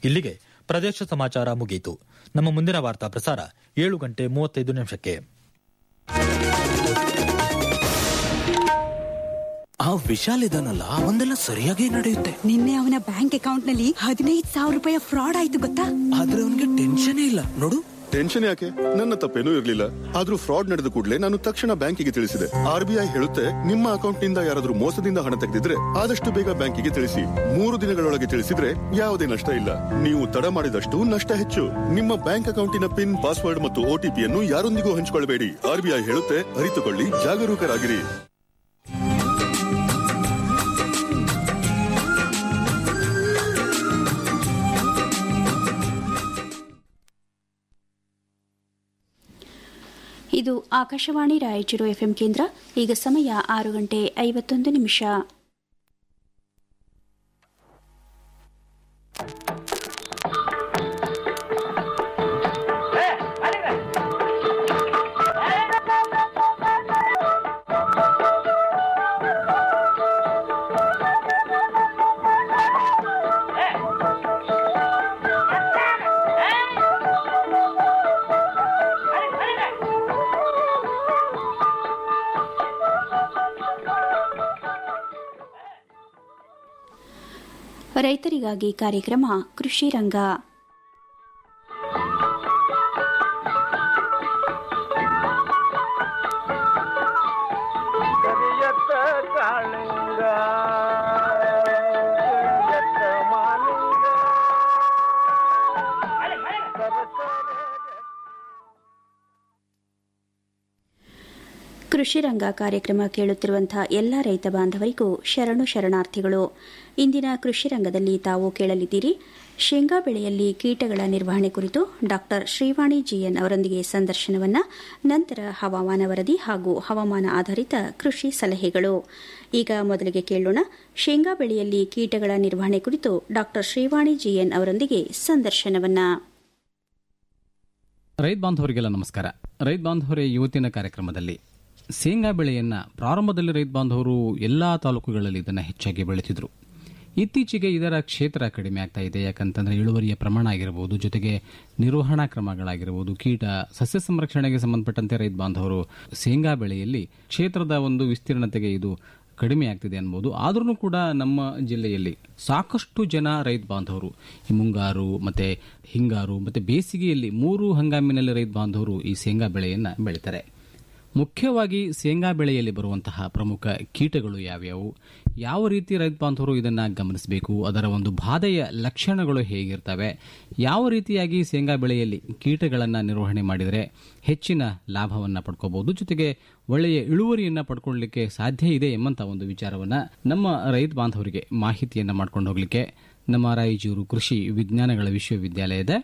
ಇಲ್ಲಿಗೆ ಪ್ರದೇಶ ಸಮಾಚಾರ ಮುಗಿಯಿತು ನಮ್ಮ ಮುಂದಿನ ವಾರ್ತಾ ಪ್ರಸಾರ ಏಳು ಗಂಟೆ ಮೂವತ್ತೈದು ನಿಮಿಷಕ್ಕೆ ಆ ವಿಶಾಲ್ ಇದಾನಲ್ಲ ಒಂದೆಲ್ಲ ಸರಿಯಾಗಿ ನಡೆಯುತ್ತೆ ನಿನ್ನೆ ಅವನ ಬ್ಯಾಂಕ್ ಅಕೌಂಟ್ ನಲ್ಲಿ ಹದಿನೈದು ಸಾವಿರ ರೂಪಾಯಿ ಫ್ರಾಡ್ ಆಯ್ತು ಗೊತ್ತಾ ಆದ್ರೆ ಅವನಿಗೆ ಟೆನ್ಷನ್ ಇಲ್ಲ ನೋಡು ಟೆನ್ಷನ್ ಯಾಕೆ ನನ್ನ ತಪ್ಪೇನೂ ಇರಲಿಲ್ಲ ಆದ್ರೂ ಫ್ರಾಡ್ ನಡೆದ ಕೂಡಲೇ ನಾನು ತಕ್ಷಣ ಬ್ಯಾಂಕಿಗೆ ತಿಳಿಸಿದೆ ಆರ್ಬಿಐ ಹೇಳುತ್ತೆ ನಿಮ್ಮ ಅಕೌಂಟ್ ನಿಂದ ಯಾರಾದ್ರೂ ಮೋಸದಿಂದ ಹಣ ತೆಗೆದಿದ್ರೆ ಆದಷ್ಟು ಬೇಗ ಬ್ಯಾಂಕಿಗೆ ತಿಳಿಸಿ ಮೂರು ದಿನಗಳೊಳಗೆ ತಿಳಿಸಿದ್ರೆ ಯಾವುದೇ ನಷ್ಟ ಇಲ್ಲ ನೀವು ತಡ ಮಾಡಿದಷ್ಟು ನಷ್ಟ ಹೆಚ್ಚು ನಿಮ್ಮ ಬ್ಯಾಂಕ್ ಅಕೌಂಟಿನ ಪಿನ್ ಪಾಸ್ವರ್ಡ್ ಮತ್ತು ಒಟಿಪಿಯನ್ನು ಯಾರೊಂದಿಗೂ ಹಂಚಿಕೊಳ್ಳಬೇಡಿ ಆರ್ಬಿಐ ಹೇಳುತ್ತೆ ಅರಿತುಕೊಳ್ಳಿ ಜಾಗರೂಕರಾಗಿರಿ ಇದು ಆಕಾಶವಾಣಿ ರಾಯಚೂರು ಎಫ್ಎಂ ಕೇಂದ್ರ ಈಗ ಸಮಯ ಆರು ಗಂಟೆ ಐವತ್ತೊಂದು ನಿಮಿಷ ರೈತರಿಗಾಗಿ ಕಾರ್ಯಕ್ರಮ ಕೃಷಿ ರಂಗ ಕರಿಯತ್ತ ಕಾಳಿಂಗ ಕರಿಯತ್ತ ಮಾಲಿಂಗ ಕೃಷಿ ರಂಗ ಕಾರ್ಯಕ್ರಮ ಕೇಳುತ್ತಿರುವಂತಹ ಎಲ್ಲ ರೈತ ಬಾಂಧವರಿಗೂ ಶರಣು ಶರಣಾರ್ಥಿಗಳು ಇಂದಿನ ಕೃಷಿ ರಂಗದಲ್ಲಿ ತಾವು ಕೇಳಲಿದ್ದೀರಿ ಶೇಂಗಾ ಬೆಳೆಯಲ್ಲಿ ಕೀಟಗಳ ನಿರ್ವಹಣೆ ಕುರಿತು ಡಾಕ್ಟರ್ ಶ್ರೀವಾಣಿ ಜಿಎನ್ ಅವರೊಂದಿಗೆ ಸಂದರ್ಶನವನ್ನ ನಂತರ ಹವಾಮಾನ ವರದಿ ಹಾಗೂ ಹವಾಮಾನ ಆಧಾರಿತ ಕೃಷಿ ಸಲಹೆಗಳು ಈಗ ಮೊದಲಿಗೆ ಕೇಳೋಣ ಶೇಂಗಾ ಬೆಳೆಯಲ್ಲಿ ಕೀಟಗಳ ನಿರ್ವಹಣೆ ಕುರಿತು ಡಾಕ್ಟರ್ ಶ್ರೀವಾಣಿ ಜಿಎನ್ ಅವರೊಂದಿಗೆ ಸಂದರ್ಶನವನ್ನ ರೈತ ಬಾಂಧವರಿಗೆಲ್ಲ ನಮಸ್ಕಾರ ರೈತ ಬಾಂಧವರೇ ಇವತ್ತಿನ ಕಾರ್ಯಕ್ರಮದಲ್ಲಿ ಶೇಂಗಾ ಬೆಳೆಯನ್ನ ಪ್ರಾರಂಭದಲ್ಲಿ ರೈತ ಬಾಂಧವರು ಎಲ್ಲಾ ತಾಲೂಕುಗಳಲ್ಲಿ ಇದನ್ನು ಹೆಚ್ಚಾಗಿ ಬೆಳೆತಿದ್ರು ಇತ್ತೀಚೆಗೆ ಇದರ ಕ್ಷೇತ್ರ ಕಡಿಮೆ ಆಗ್ತಾ ಇದೆ ಯಾಕಂತಂದ್ರೆ ಇಳುವರಿಯ ಪ್ರಮಾಣ ಆಗಿರಬಹುದು ಜೊತೆಗೆ ನಿರ್ವಹಣಾ ಕ್ರಮಗಳಾಗಿರಬಹುದು ಕೀಟ ಸಸ್ಯ ಸಂರಕ್ಷಣೆಗೆ ಸಂಬಂಧಪಟ್ಟಂತೆ ರೈತ ಬಾಂಧವರು ಶೇಂಗಾ ಬೆಳೆಯಲ್ಲಿ ಕ್ಷೇತ್ರದ ಒಂದು ವಿಸ್ತೀರ್ಣತೆಗೆ ಇದು ಕಡಿಮೆ ಆಗ್ತಿದೆ ಅನ್ಬೋದು ಆದ್ರೂ ಕೂಡ ನಮ್ಮ ಜಿಲ್ಲೆಯಲ್ಲಿ ಸಾಕಷ್ಟು ಜನ ರೈತ ಬಾಂಧವರು ಈ ಮುಂಗಾರು ಮತ್ತೆ ಹಿಂಗಾರು ಮತ್ತೆ ಬೇಸಿಗೆಯಲ್ಲಿ ಮೂರು ಹಂಗಾಮಿನಲ್ಲಿ ರೈತ ಬಾಂಧವರು ಈ ಶೇಂಗಾ ಬೆಳೆಯನ್ನ ಬೆಳೀತಾರೆ ಮುಖ್ಯವಾಗಿ ಶೇಂಗಾ ಬೆಳೆಯಲ್ಲಿ ಬರುವಂತಹ ಪ್ರಮುಖ ಕೀಟಗಳು ಯಾವ್ಯಾವು ಯಾವ ರೀತಿ ರೈತ ಬಾಂಧವರು ಇದನ್ನ ಗಮನಿಸಬೇಕು ಅದರ ಒಂದು ಬಾಧೆಯ ಲಕ್ಷಣಗಳು ಹೇಗಿರ್ತವೆ ಯಾವ ರೀತಿಯಾಗಿ ಶೇಂಗಾ ಬೆಳೆಯಲ್ಲಿ ಕೀಟಗಳನ್ನು ನಿರ್ವಹಣೆ ಮಾಡಿದರೆ ಹೆಚ್ಚಿನ ಲಾಭವನ್ನ ಪಡ್ಕೋಬಹುದು ಜೊತೆಗೆ ಒಳ್ಳೆಯ ಇಳುವರಿಯನ್ನ ಪಡ್ಕೊಳ್ಳಲಿಕ್ಕೆ ಸಾಧ್ಯ ಇದೆ ಎಂಬಂತ ಒಂದು ವಿಚಾರವನ್ನ ನಮ್ಮ ರೈತ ಬಾಂಧವರಿಗೆ ಮಾಹಿತಿಯನ್ನ ಮಾಡ್ಕೊಂಡು ಹೋಗ್ಲಿಕ್ಕೆ ನಮ್ಮ ರಾಯಚೂರು ಕೃಷಿ ವಿಜ್ಞಾನಗಳ ವಿಶ್ವವಿದ್ಯಾಲಯದ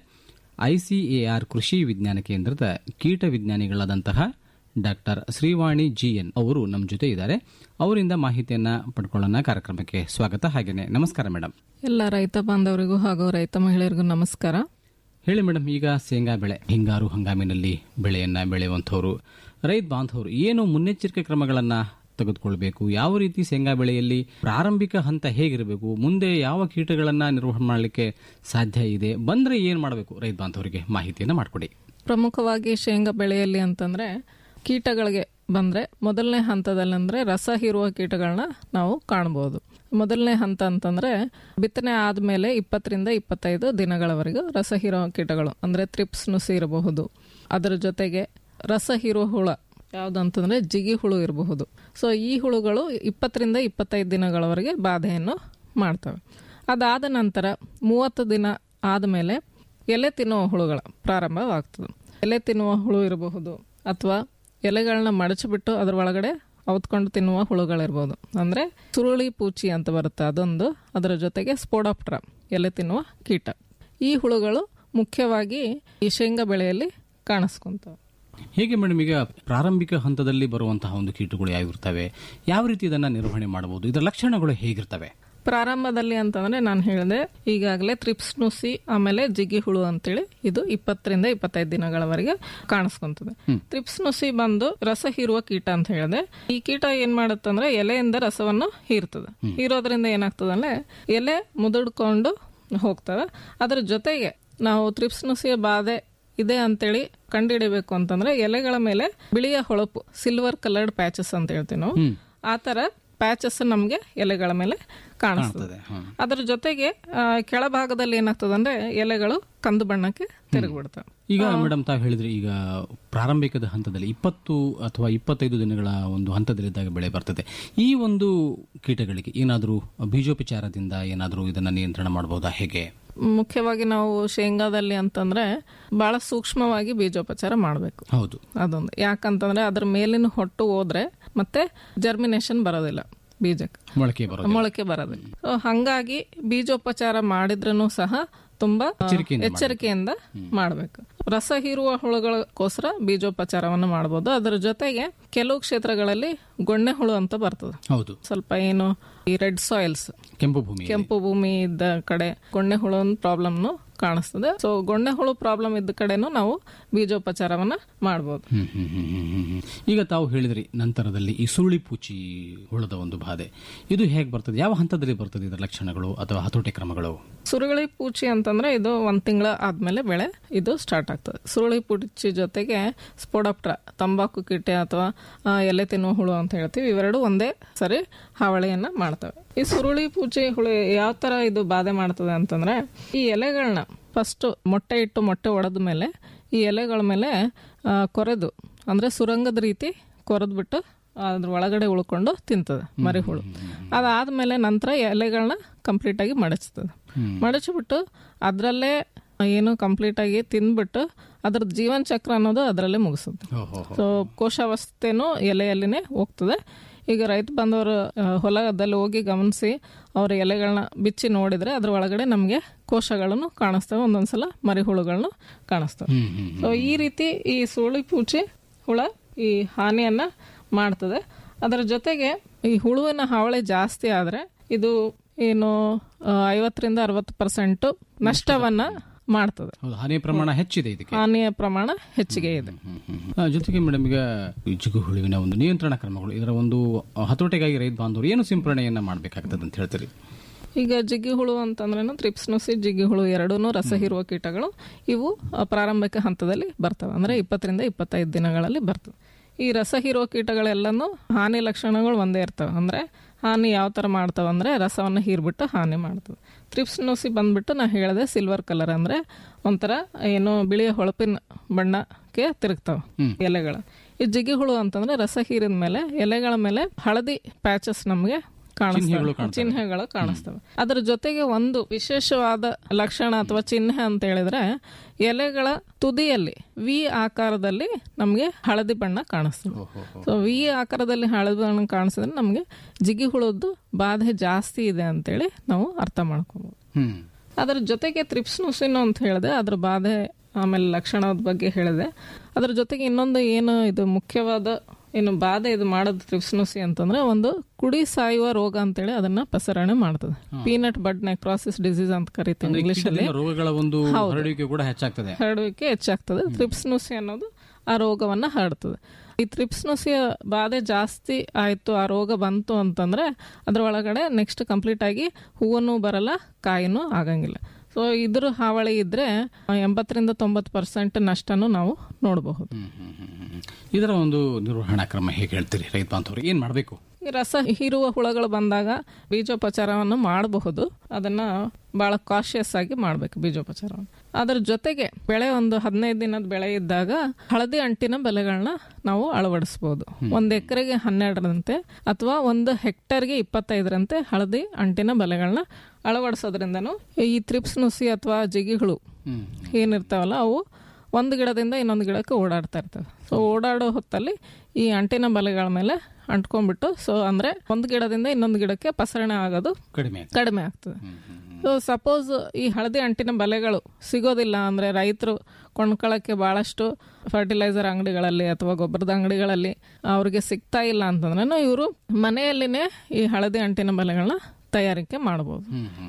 ಐಸಿಎಆರ್ ಕೃಷಿ ವಿಜ್ಞಾನ ಕೇಂದ್ರದ ಕೀಟ ವಿಜ್ಞಾನಿಗಳಾದಂತಹ ಡಾಕ್ಟರ್ ಶ್ರೀವಾಣಿ ಜಿಎನ್ ಅವರು ನಮ್ಮ ಜೊತೆ ಇದ್ದಾರೆ ಅವರಿಂದ ಮಾಹಿತಿಯನ್ನ ಪಡ್ಕೊಳ್ಳೋಣ ಕಾರ್ಯಕ್ರಮಕ್ಕೆ ಸ್ವಾಗತ ಹಾಗೇನೆ ನಮಸ್ಕಾರ ಮೇಡಮ್ ಎಲ್ಲ ರೈತ ಬಾಂಧವರಿಗೂ ಹಾಗೂ ರೈತ ಮಹಿಳೆಯರಿಗೂ ನಮಸ್ಕಾರ ಹೇಳಿ ಮೇಡಮ್ ಈಗ ಶೇಂಗಾ ಬೆಳೆ ಹಿಂಗಾರು ಹಂಗಾಮಿನಲ್ಲಿ ಬೆಳೆಯನ್ನ ಬೆಳೆಯುವಂಥವ್ರು ರೈತ ಬಾಂಧವರು ಏನು ಮುನ್ನೆಚ್ಚರಿಕೆ ಕ್ರಮಗಳನ್ನ ತೆಗೆದುಕೊಳ್ಬೇಕು ಯಾವ ರೀತಿ ಶೇಂಗಾ ಬೆಳೆಯಲ್ಲಿ ಪ್ರಾರಂಭಿಕ ಹಂತ ಹೇಗಿರಬೇಕು ಮುಂದೆ ಯಾವ ಕೀಟಗಳನ್ನ ನಿರ್ವಹಣೆ ಮಾಡಲಿಕ್ಕೆ ಸಾಧ್ಯ ಇದೆ ಬಂದ್ರೆ ಏನ್ ಮಾಡಬೇಕು ರೈತ ಬಾಂಧವರಿಗೆ ಮಾಹಿತಿಯನ್ನ ಮಾಡಿಕೊಡಿ ಪ್ರಮುಖವಾಗಿ ಶೇಂಗಾ ಬೆಳೆಯಲ್ಲಿ ಅಂತಂದ್ರೆ ಕೀಟಗಳಿಗೆ ಬಂದ್ರೆ ಮೊದಲನೇ ಹಂತದಲ್ಲಿ ಅಂದ್ರೆ ರಸ ಹೀರುವ ಕೀಟಗಳನ್ನ ನಾವು ಕಾಣಬಹುದು ಮೊದಲನೇ ಹಂತ ಅಂತಂದ್ರೆ ಬಿತ್ತನೆ ಆದ್ಮೇಲೆ ಇಪ್ಪತ್ತರಿಂದ ಇಪ್ಪತ್ತೈದು ದಿನಗಳವರೆಗೂ ರಸ ಹೀರುವ ಕೀಟಗಳು ಅಂದ್ರೆ ತ್ರಿಪ್ಸ್ ನುಸಿ ಇರಬಹುದು ಅದರ ಜೊತೆಗೆ ರಸ ಹೀರುವ ಹುಳ ಯಾವುದಂತಂದ್ರೆ ಜಿಗಿ ಹುಳು ಇರಬಹುದು ಸೊ ಈ ಹುಳುಗಳು ಇಪ್ಪತ್ತರಿಂದ ಇಪ್ಪತ್ತೈದು ದಿನಗಳವರೆಗೆ ಬಾಧೆಯನ್ನು ಮಾಡ್ತವೆ ಅದಾದ ನಂತರ ಮೂವತ್ತು ದಿನ ಆದಮೇಲೆ ಎಲೆ ತಿನ್ನುವ ಹುಳುಗಳ ಪ್ರಾರಂಭವಾಗ್ತದೆ ಎಲೆ ತಿನ್ನುವ ಹುಳು ಇರಬಹುದು ಅಥವಾ ಎಲೆಗಳನ್ನ ಮಡಚಿಬಿಟ್ಟು ಅದ್ರ ಒಳಗಡೆ ಅವತ್ಕೊಂಡು ತಿನ್ನುವ ಹುಳುಗಳಿರ್ಬೋದು ಅಂದ್ರೆ ಸುರುಳಿ ಪೂಚಿ ಅಂತ ಬರುತ್ತೆ ಅದೊಂದು ಅದರ ಜೊತೆಗೆ ಸ್ಪೋಡಾಪ್ಟ್ರ ಎಲೆ ತಿನ್ನುವ ಕೀಟ ಈ ಹುಳುಗಳು ಮುಖ್ಯವಾಗಿ ಈ ಶೇಂಗಾ ಬೆಳೆಯಲ್ಲಿ ಕಾಣಿಸ್ಕೊಂತವೆ ಹೇಗೆ ಮೇಡಮ್ ಈಗ ಪ್ರಾರಂಭಿಕ ಹಂತದಲ್ಲಿ ಬರುವಂತಹ ಒಂದು ಕೀಟಗಳು ಯಾವಿರ್ತವೆ ಯಾವ ರೀತಿ ಇದನ್ನ ನಿರ್ವಹಣೆ ಮಾಡಬಹುದು ಇದರ ಲಕ್ಷಣಗಳು ಹೇಗಿರ್ತವೆ ಪ್ರಾರಂಭದಲ್ಲಿ ಅಂತಂದ್ರೆ ನಾನು ಹೇಳಿದೆ ಈಗಾಗಲೇ ತ್ರಿಪ್ಸ್ ನುಸಿ ಆಮೇಲೆ ಜಿಗಿ ಹುಳು ಅಂತೇಳಿ ಇದು ಇಪ್ಪತ್ತರಿಂದ ಇಪ್ಪತ್ತೈದು ದಿನಗಳವರೆಗೆ ಕಾಣಿಸ್ಕೊಂತದೆ ತ್ರಿಪ್ಸ್ ನುಸಿ ಬಂದು ರಸ ಹೀರುವ ಕೀಟ ಅಂತ ಹೇಳಿದೆ ಈ ಕೀಟ ಏನ್ ಮಾಡುತ್ತಂದ್ರೆ ಎಲೆಯಿಂದ ರಸವನ್ನು ಹೀರ್ತದೆ ಹೀರೋದ್ರಿಂದ ಏನಾಗ್ತದಂದ್ರೆ ಎಲೆ ಮುದುಡ್ಕೊಂಡು ಹೋಗ್ತವೆ ಅದರ ಜೊತೆಗೆ ನಾವು ತ್ರಿಪ್ಸ್ ನುಸಿಯ ಬಾಧೆ ಇದೆ ಅಂತೇಳಿ ಕಂಡುಹಿಡಿಬೇಕು ಅಂತಂದ್ರೆ ಎಲೆಗಳ ಮೇಲೆ ಬಿಳಿಯ ಹೊಳಪು ಸಿಲ್ವರ್ ಕಲರ್ಡ್ ಪ್ಯಾಚಸ್ ಅಂತ ಹೇಳ್ತೀವಿ ನಾವು ಆ ತರ ಪ್ಯಾಚಸ್ ನಮಗೆ ಎಲೆಗಳ ಮೇಲೆ ಕಾಣಿಸ್ತದೆ ಅದರ ಜೊತೆಗೆ ಆ, ಕೆಳಭಾಗದಲ್ಲಿ ಏನಾಗ್ತದೆ ಅಂದ್ರೆ ಎಲೆಗಳು ಕಂದು ಬಣ್ಣಕ್ಕೆ ತಿರುಗಿಬಿಡ್ತವೆ ಈಗ ಮೇಡಮ್ ತಾವು ಹೇಳಿದ್ರಿ ಈಗ ಪ್ರಾರಂಭಿಕದ ಹಂತದಲ್ಲಿ ಇಪ್ಪತ್ತು ಅಥವಾ ಇಪ್ಪತ್ತೈದು ದಿನಗಳ ಒಂದು ಹಂತದಲ್ಲಿದ್ದಾಗ ಬೆಳೆ ಬರ್ತದೆ ಈ ಒಂದು ಕೀಟಗಳಿಗೆ ಏನಾದರೂ ಬೀಜೋಪಚಾರದಿಂದ ಏನಾದರೂ ಇದನ್ನ ನಿಯಂತ್ರಣ ಮಾಡಬಹುದಾ ಹೇಗೆ ಮುಖ್ಯವಾಗಿ ನಾವು ಶೇಂಗಾದಲ್ಲಿ ಅಂತಂದ್ರೆ ಬಹಳ ಸೂಕ್ಷ್ಮವಾಗಿ ಬೀಜೋಪಚಾರ ಮಾಡಬೇಕು ಹೌದು ಅದೊಂದು ಯಾಕಂತಂದ್ರೆ ಅದ್ರ ಮೇಲಿನ ಹೊಟ್ಟು ಹೋದ್ರೆ ಮತ್ತೆ ಜರ್ಮಿನೇಷನ್ ಬರೋದಿಲ್ಲ ಬೀಜಕ್ಕೆ ಮೊಳಕೆ ಬರೋದು ಮೊಳಕೆ ಬರೋದಿಲ್ಲ ಸೊ ಹಂಗಾಗಿ ಬೀಜೋಪಚಾರ ಮಾಡಿದ್ರೂ ಸಹ ತುಂಬಾ ಆ, ಎಚ್ಚರಿಕೆಯಿಂದ ಎಚ್ಚರಿಕೆಯಿಂದ ಮಾಡಬೇಕು ರಸ ಹೀರುವ ಹುಳುಗಳಕ್ಕೋಸ್ಕರ ಬೀಜೋಪಚಾರವನ್ನು ಮಾಡಬಹುದು ಅದರ ಜೊತೆಗೆ ಕೆಲವು ಕ್ಷೇತ್ರಗಳಲ್ಲಿ ಗೊಣ್ಣೆ ಹುಳು ಅಂತ ಬರ್ತದೆ ಹೌದು ಸ್ವಲ್ಪ ಏನು ಈ ರೆಡ್ ಸಾಯಿಲ್ಸ್ ಕೆಂಪು ಭೂಮಿ ಕೆಂಪು ಭೂಮಿ ಇದ್ದ ಕಡೆ ಗೊಣ್ಣೆ ಹುಳು ಪ್ರಾಬ್ಲಮ್ನು ಕಾಣಿಸ್ತದೆ ಸೊ ಗೊಣ್ಣೆ ಹುಳು ಪ್ರಾಬ್ಲಮ್ ಇದ್ದ ಕಡೆನೂ ನಾವು ಬೀಜೋಪಚಾರವನ್ನ ಮಾಡಬಹುದು ಹ್ಮ್, ಹ್ಮ್, ಹ್ಮ್, ಹ್ಮ್, ಹ್ಮ್, ಹ್ಮ್. ಈಗ ತಾವು ಹೇಳಿದ್ರಿ ನಂತರದಲ್ಲಿ ಈ ಸುರುಳಿ ಪೂಚಿ ಹುಳದ ಒಂದು ಬಾಧೆ ಇದು ಹೇಗೆ ಬರ್ತದೆ ಯಾವ ಹಂತದಲ್ಲಿ ಬರ್ತದೆ ಇದರ ಲಕ್ಷಣಗಳು ಅಥವಾ ಹತೋಟಿ ಕ್ರಮಗಳು ಸುರುಳಿ ಪೂಚಿ ಅಂತಂದ್ರೆ ಇದು ಒಂದ್ ತಿಂಗಳ ಆದ್ಮೇಲೆ ಬೆಳೆ ಇದು ಸ್ಟಾರ್ಟ್ ಆಗ್ತದೆ ಸುರುಳಿ ಪೂಚಿ ಜೊತೆಗೆ ಸ್ಪೋಡಪ್ಟ್ರ ತಂಬಾಕು ಕೀಟೆ ಅಥವಾ ಆ, ಎಲೆ ತಿನ್ನುವ ಹುಳು ಅಂತ ಹೇಳ್ತೀವಿ ಇವೆರಡು ಒಂದೇ ಸರಿ ಹಾವಳಿಯನ್ನ ಮಾಡ್ತವೆ ಈ ಸುರುಳಿ ಪೂಚಿ ಹುಳು ಯಾವ ತರ ಇದು ಬಾಧೆ ಮಾಡ್ತದೆ ಅಂತಂದ್ರೆ ಈ ಎಲೆಗಳನ್ನ ಫಸ್ಟ್ ಮೊಟ್ಟೆ ಇಟ್ಟು ಮೊಟ್ಟೆ ಒಡೆದ ಮೇಲೆ ಈ ಎಲೆಗಳ ಮೇಲೆ ಆ, ಕೊರೆದು ಅಂದ್ರೆ ಸುರಂಗದ ರೀತಿ ಕೊರೆದ್ಬಿಟ್ಟು ಅದ್ರ ಒಳಗಡೆ ಉಳ್ಕೊಂಡು ತಿಂತದೆ ಮರಿಹುಳು ಅದಾದ್ಮೇಲೆ ನಂತರ ಎಲೆಗಳನ್ನ ಕಂಪ್ಲೀಟ್ ಆಗಿ ಮಡಚ್ತದೆ ಮಡಚಿಬಿಟ್ಟು ಅದರಲ್ಲೇ ಏನು ಕಂಪ್ಲೀಟ್ ಆಗಿ ತಿಂದ್ಬಿಟ್ಟು ಅದ್ರ ಜೀವನ ಚಕ್ರ ಅನ್ನೋದು ಅದರಲ್ಲೇ ಮುಗಿಸುತ್ತೆ ಸೊ ಕೋಶಾವಸ್ಥೆನೂ ಎಲೆಯಲ್ಲಿನೇ ಹೋಗ್ತದೆ ಈಗ ರೈತ ಬಂದವರು ಆ, ಹೊಲದಲ್ಲಿ ಹೋಗಿ ಗಮನಿಸಿ ಅವ್ರ ಎಲೆಗಳನ್ನ ಬಿಚ್ಚಿ ನೋಡಿದ್ರೆ ಅದ್ರ ಒಳಗಡೆ ನಮಗೆ ಕೋಶಗಳನ್ನು ಕಾಣಿಸ್ತವೆ ಒಂದೊಂದ್ಸಲ ಮರಿಹುಳುಗಳನ್ನು ಕಾಣಿಸ್ತವೆ ಸೊ ಈ ರೀತಿ ಈ ಸುಳಿ ಪೂಚಿ ಹುಳ ಈ ಹಾನಿಯನ್ನ ಮಾಡ್ತದೆ ಅದರ ಜೊತೆಗೆ ಈ ಹುಳುವಿನ ಹಾವಳಿ ಜಾಸ್ತಿ ಆದ್ರೆ ಇದು ಏನು ಆ, ಐವತ್ತರಿಂದ ಅರವತ್ತು ಪರ್ಸೆಂಟ್ ನಷ್ಟವನ್ನ ಮಾಡ್ತದೆ ಹೌದು ಹಾನಿಯ ಪ್ರಮಾಣ ಹೆಚ್ಚಿದೆ ಇದಕ್ಕೆ ಹಾನಿಯ ಪ್ರಮಾಣ ಹೆಚ್ಚಿಗೆ ಇದೆ ಆ, ಜೊತೆಗೆ ಮೇಡಮ್ ಈಗ ಈ ಜಿಗು ಹುಳುವಿನ ಒಂದು ನಿಯಂತ್ರಣ ಕ್ರಮಗಳು ಇದರ ಒಂದು ಹತೋಟಿಗಾಗಿ ರೈತ ಬಾಂಧವರು ಏನು ಸಿಂಪರಣೆಯನ್ನ ಮಾಡಬೇಕಾಗ್ತದೆ ಅಂತ ಹೇಳ್ತೀರಿ ಈಗ ಜಿಗ್ಗಿ ಹುಳು ಅಂತಂದ್ರೇನು ತ್ರಿಪ್ಸ್ ನುಸಿ ಜಿಗ್ಗಿ ಹುಳು ಎರಡೂ ರಸ ಹೀರುವ ಕೀಟಗಳು ಇವು ಆ, ಪ್ರಾರಂಭಿಕ ಹಂತದಲ್ಲಿ ಬರ್ತವೆ ಅಂದ್ರೆ ಇಪ್ಪತ್ತರಿಂದ ಇಪ್ಪತ್ತೈದು ದಿನಗಳಲ್ಲಿ ಬರ್ತವೆ ಈ ರಸ ಹೀರುವ ಕೀಟಗಳೆಲ್ಲನೂ ಹಾನಿ ಲಕ್ಷಣಗಳು ಒಂದೇ ಇರ್ತವೆ ಅಂದ್ರೆ ಹಾನಿ ಯಾವ ತರ ಮಾಡ್ತಾವ ಅಂದ್ರೆ ರಸವನ್ನು ಹೀರ್ಬಿಟ್ಟು ಹಾನಿ ಮಾಡ್ತವೆ ತ್ರಿಪ್ಸ್ ನುಸಿ ಬಂದ್ಬಿಟ್ಟು ನಾ ಹೇಳಿದೆ ಸಿಲ್ವರ್ ಕಲರ್ ಅಂದ್ರೆ ಒಂಥರ ಏನು ಬಿಳಿಯ ಹೊಳಪಿನ ಬಣ್ಣಕ್ಕೆ ತಿರುಗ್ತಾವ ಎಲೆಗಳ ಈ ಜಿಗಿ ಹುಳು ಅಂತಂದ್ರೆ ರಸ ಹೀರಿದ ಮೇಲೆ ಎಲೆಗಳ ಮೇಲೆ ಹಳದಿ ಪ್ಯಾಚಸ್ ನಮಗೆ ಕಾಣಿಸ್ತವೆ ಚಿಹ್ನೆಗಳು ಕಾಣಿಸ್ತವೆ ಅದರ ಜೊತೆಗೆ ಒಂದು ವಿಶೇಷವಾದ ಲಕ್ಷಣ ಅಥವಾ ಚಿಹ್ನೆ ಅಂತ ಹೇಳಿದ್ರೆ ಎಲೆಗಳ ತುದಿಯಲ್ಲಿ ವಿ ಆಕಾರದಲ್ಲಿ ನಮಗೆ ಹಳದಿ ಬಣ್ಣ ಕಾಣಿಸ್ತದೆ ಸೊ ವಿ ಆಕಾರದಲ್ಲಿ ಹಳದಿ ಬಣ್ಣ ಕಾಣಿಸಿದ್ರೆ ನಮಗೆ ಜಿಗಿ ಹುಳದ್ದು ಬಾಧೆ ಜಾಸ್ತಿ ಇದೆ ಅಂತೇಳಿ ನಾವು ಅರ್ಥ ಮಾಡ್ಕೋಬಹುದು ಹ್ಮ್ ಅದರ ಜೊತೆಗೆ ತ್ರಿಪ್ಸ್ ನುಸಿನು ಅಂತ ಹೇಳಿದೆ ಅದ್ರ ಬಾಧೆ ಆಮೇಲೆ ಲಕ್ಷಣದ ಬಗ್ಗೆ ಹೇಳಿದೆ ಅದರ ಜೊತೆಗೆ ಇನ್ನೊಂದು ಏನು ಇದು ಮುಖ್ಯವಾದ ಏನು ಬಾಧೆ ಇದು ಮಾಡೋದು ತ್ರಿಪ್ಸ್ ನುಸಿ ಅಂತಂದ್ರೆ ಒಂದು ಕುಡಿ ಸಾಯುವ ರೋಗ ಅಂತೇಳಿ ಅದನ್ನ ಪಸರಣೆ ಮಾಡ್ತದೆ ಪೀನಟ್ ಬಡ್ ನೆಕ್ರಾಸಿಸ್ ಡಿಸೀಸ್ ಅಂತ ಕರಿತೀವಿ ಇಂಗ್ಲಿಷ್ ಅಲ್ಲಿ ಕೀಟದಿಂದ ರೋಗಗಳ ಒಂದು ಹರಡುವಿಕೆ ಕೂಡ ಹೆಚ್ಚಾಗ್ತದೆ ಹರಡುವಿಕೆ ಹೆಚ್ಚಾಗ್ತದೆ ತ್ರಿಪ್ಸ್ ನುಸಿ ಅನ್ನೋದು ಆ ರೋಗವನ್ನ ಹರಡ್ತದೆ ಈ ತ್ರಿಪ್ಸ್ ನುಸಿಯ ಬಾಧೆ ಜಾಸ್ತಿ ಆಯ್ತು ಆ ರೋಗ ಬಂತು ಅಂತಂದ್ರೆ ಅದ್ರ ಒಳಗಡೆ ನೆಕ್ಸ್ಟ್ ಕಂಪ್ಲೀಟ್ ಆಗಿ ಹೂವನು ಬರಲ್ಲ ಕಾಯಿನೂ ಆಗಂಗಿಲ್ಲ ಸೊ ಇದ್ರ ಹಾವಳಿ ಇದ್ರೆ ಎಂಬತ್ತರಿಂದ ತೊಂಬತ್ತು ಪರ್ಸೆಂಟ್ ನಷ್ಟನು ನಾವು ನೋಡಬಹುದು ಹ್ಮ್, ಹ್ಮ್, ಹ್ಮ್, ಹ್ಮ್. ಇದರ ಒಂದು ನಿರ್ವಹಣಾ ಕ್ರಮ ಹೇಗೆ ಹೇಳ್ತೀರಿ ರೈತ ಬಾಂಧವರು ಏನ್ ಮಾಡಬೇಕು ಈ ರಸ ಹೀರುವ ಹುಳಗಳು ಬಂದಾಗ ಬೀಜೋಪಚಾರವನ್ನು ಮಾಡಬಹುದು ಅದನ್ನ ಬಹಳ ಕಾಶಿಯಸ್ ಆಗಿ ಮಾಡಬೇಕು ಬೀಜೋಪಚಾರವನ್ನು ಅದರ ಜೊತೆಗೆ ಬೆಳೆ ಒಂದು ಹದಿನೈದು ದಿನದ ಬೆಳೆ ಇದ್ದಾಗ ಹಳದಿ ಅಂಟಿನ ಬೆಲೆಗಳನ್ನ ನಾವು ಅಳವಡಿಸಬಹುದು ಒಂದು ಎಕರೆಗೆ ಹನ್ನೆರಡರಂತೆ ಅಥವಾ ಒಂದು ಹೆಕ್ಟರ್ಗೆ ಇಪ್ಪತ್ತೈದರಂತೆ ಹಳದಿ ಅಂಟಿನ ಬೆಲೆಗಳನ್ನ ಅಳವಡಿಸೋದ್ರಿಂದನೂ ಈ ತ್ರಿಪ್ಸ್ ನುಸಿ ಅಥವಾ ಜಿಗಿಗಳು ಏನಿರ್ತಾವಲ್ಲ ಅವು ಒಂದು ಗಿಡದಿಂದ ಇನ್ನೊಂದು ಗಿಡಕ್ಕೆ ಓಡಾಡ್ತಾ ಇರ್ತವೆ ಸೊ ಓಡಾಡೋ ಹೊತ್ತಲ್ಲಿ ಈ ಅಂಟಿನ ಬಲೆಗಳ ಮೇಲೆ ಅಂಟ್ಕೊಂಡ್ಬಿಟ್ಟು ಸೊ ಅಂದ್ರೆ ಒಂದು ಗಿಡದಿಂದ ಇನ್ನೊಂದು ಗಿಡಕ್ಕೆ ಪಸರಣೆ ಆಗೋದು ಕಡಿಮೆ ಕಡಿಮೆ ಆಗ್ತದೆ ಸೊ ಸಪೋಸ್ ಈ ಹಳದಿ ಅಂಟಿನ ಬಲೆಗಳು ಸಿಗೋದಿಲ್ಲ ಅಂದ್ರೆ ರೈತರು ಕೊಂಡ್ಕೊಳ್ಳೋಕ್ಕೆ ಬಹಳಷ್ಟು ಫರ್ಟಿಲೈಸರ್ ಅಂಗಡಿಗಳಲ್ಲಿ ಅಥವಾ ಗೊಬ್ಬರದ ಅಂಗಡಿಗಳಲ್ಲಿ ಅವ್ರಿಗೆ ಸಿಗ್ತಾ ಇಲ್ಲ ಅಂತಂದ್ರೆ ಇವರು ಮನೆಯಲ್ಲಿನೇ ಈ ಹಳದಿ ಅಂಟಿನ ಬಲೆಗಳನ್ನ ತಯಾರಿಕೆ ಮಾಡಬಹುದು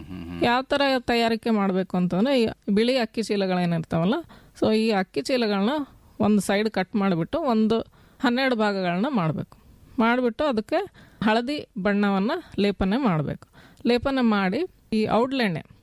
ಯಾವ ತರ ತಯಾರಿಕೆ ಮಾಡಬೇಕು ಅಂತಂದ್ರೆ ಈ ಬಿಳಿ ಅಕ್ಕಿ ಚೀಲಗಳೇನಿರ್ತಾವಲ್ಲ ಸೊ ಈ ಅಕ್ಕಿ ಚೀಲಗಳನ್ನ ಒಂದು ಸೈಡ್ ಕಟ್ ಮಾಡಿಬಿಟ್ಟು ಒಂದು ಹನ್ನೆರಡು ಭಾಗಗಳನ್ನ ಮಾಡಬೇಕು ಮಾಡಿಬಿಟ್ಟು ಅದಕ್ಕೆ ಹಳದಿ ಬಣ್ಣವನ್ನು ಲೇಪನೆ ಮಾಡಬೇಕು ಲೇಪನೆ ಮಾಡಿ ಈ ಔಡ್ಲೆಣ್ಣೆ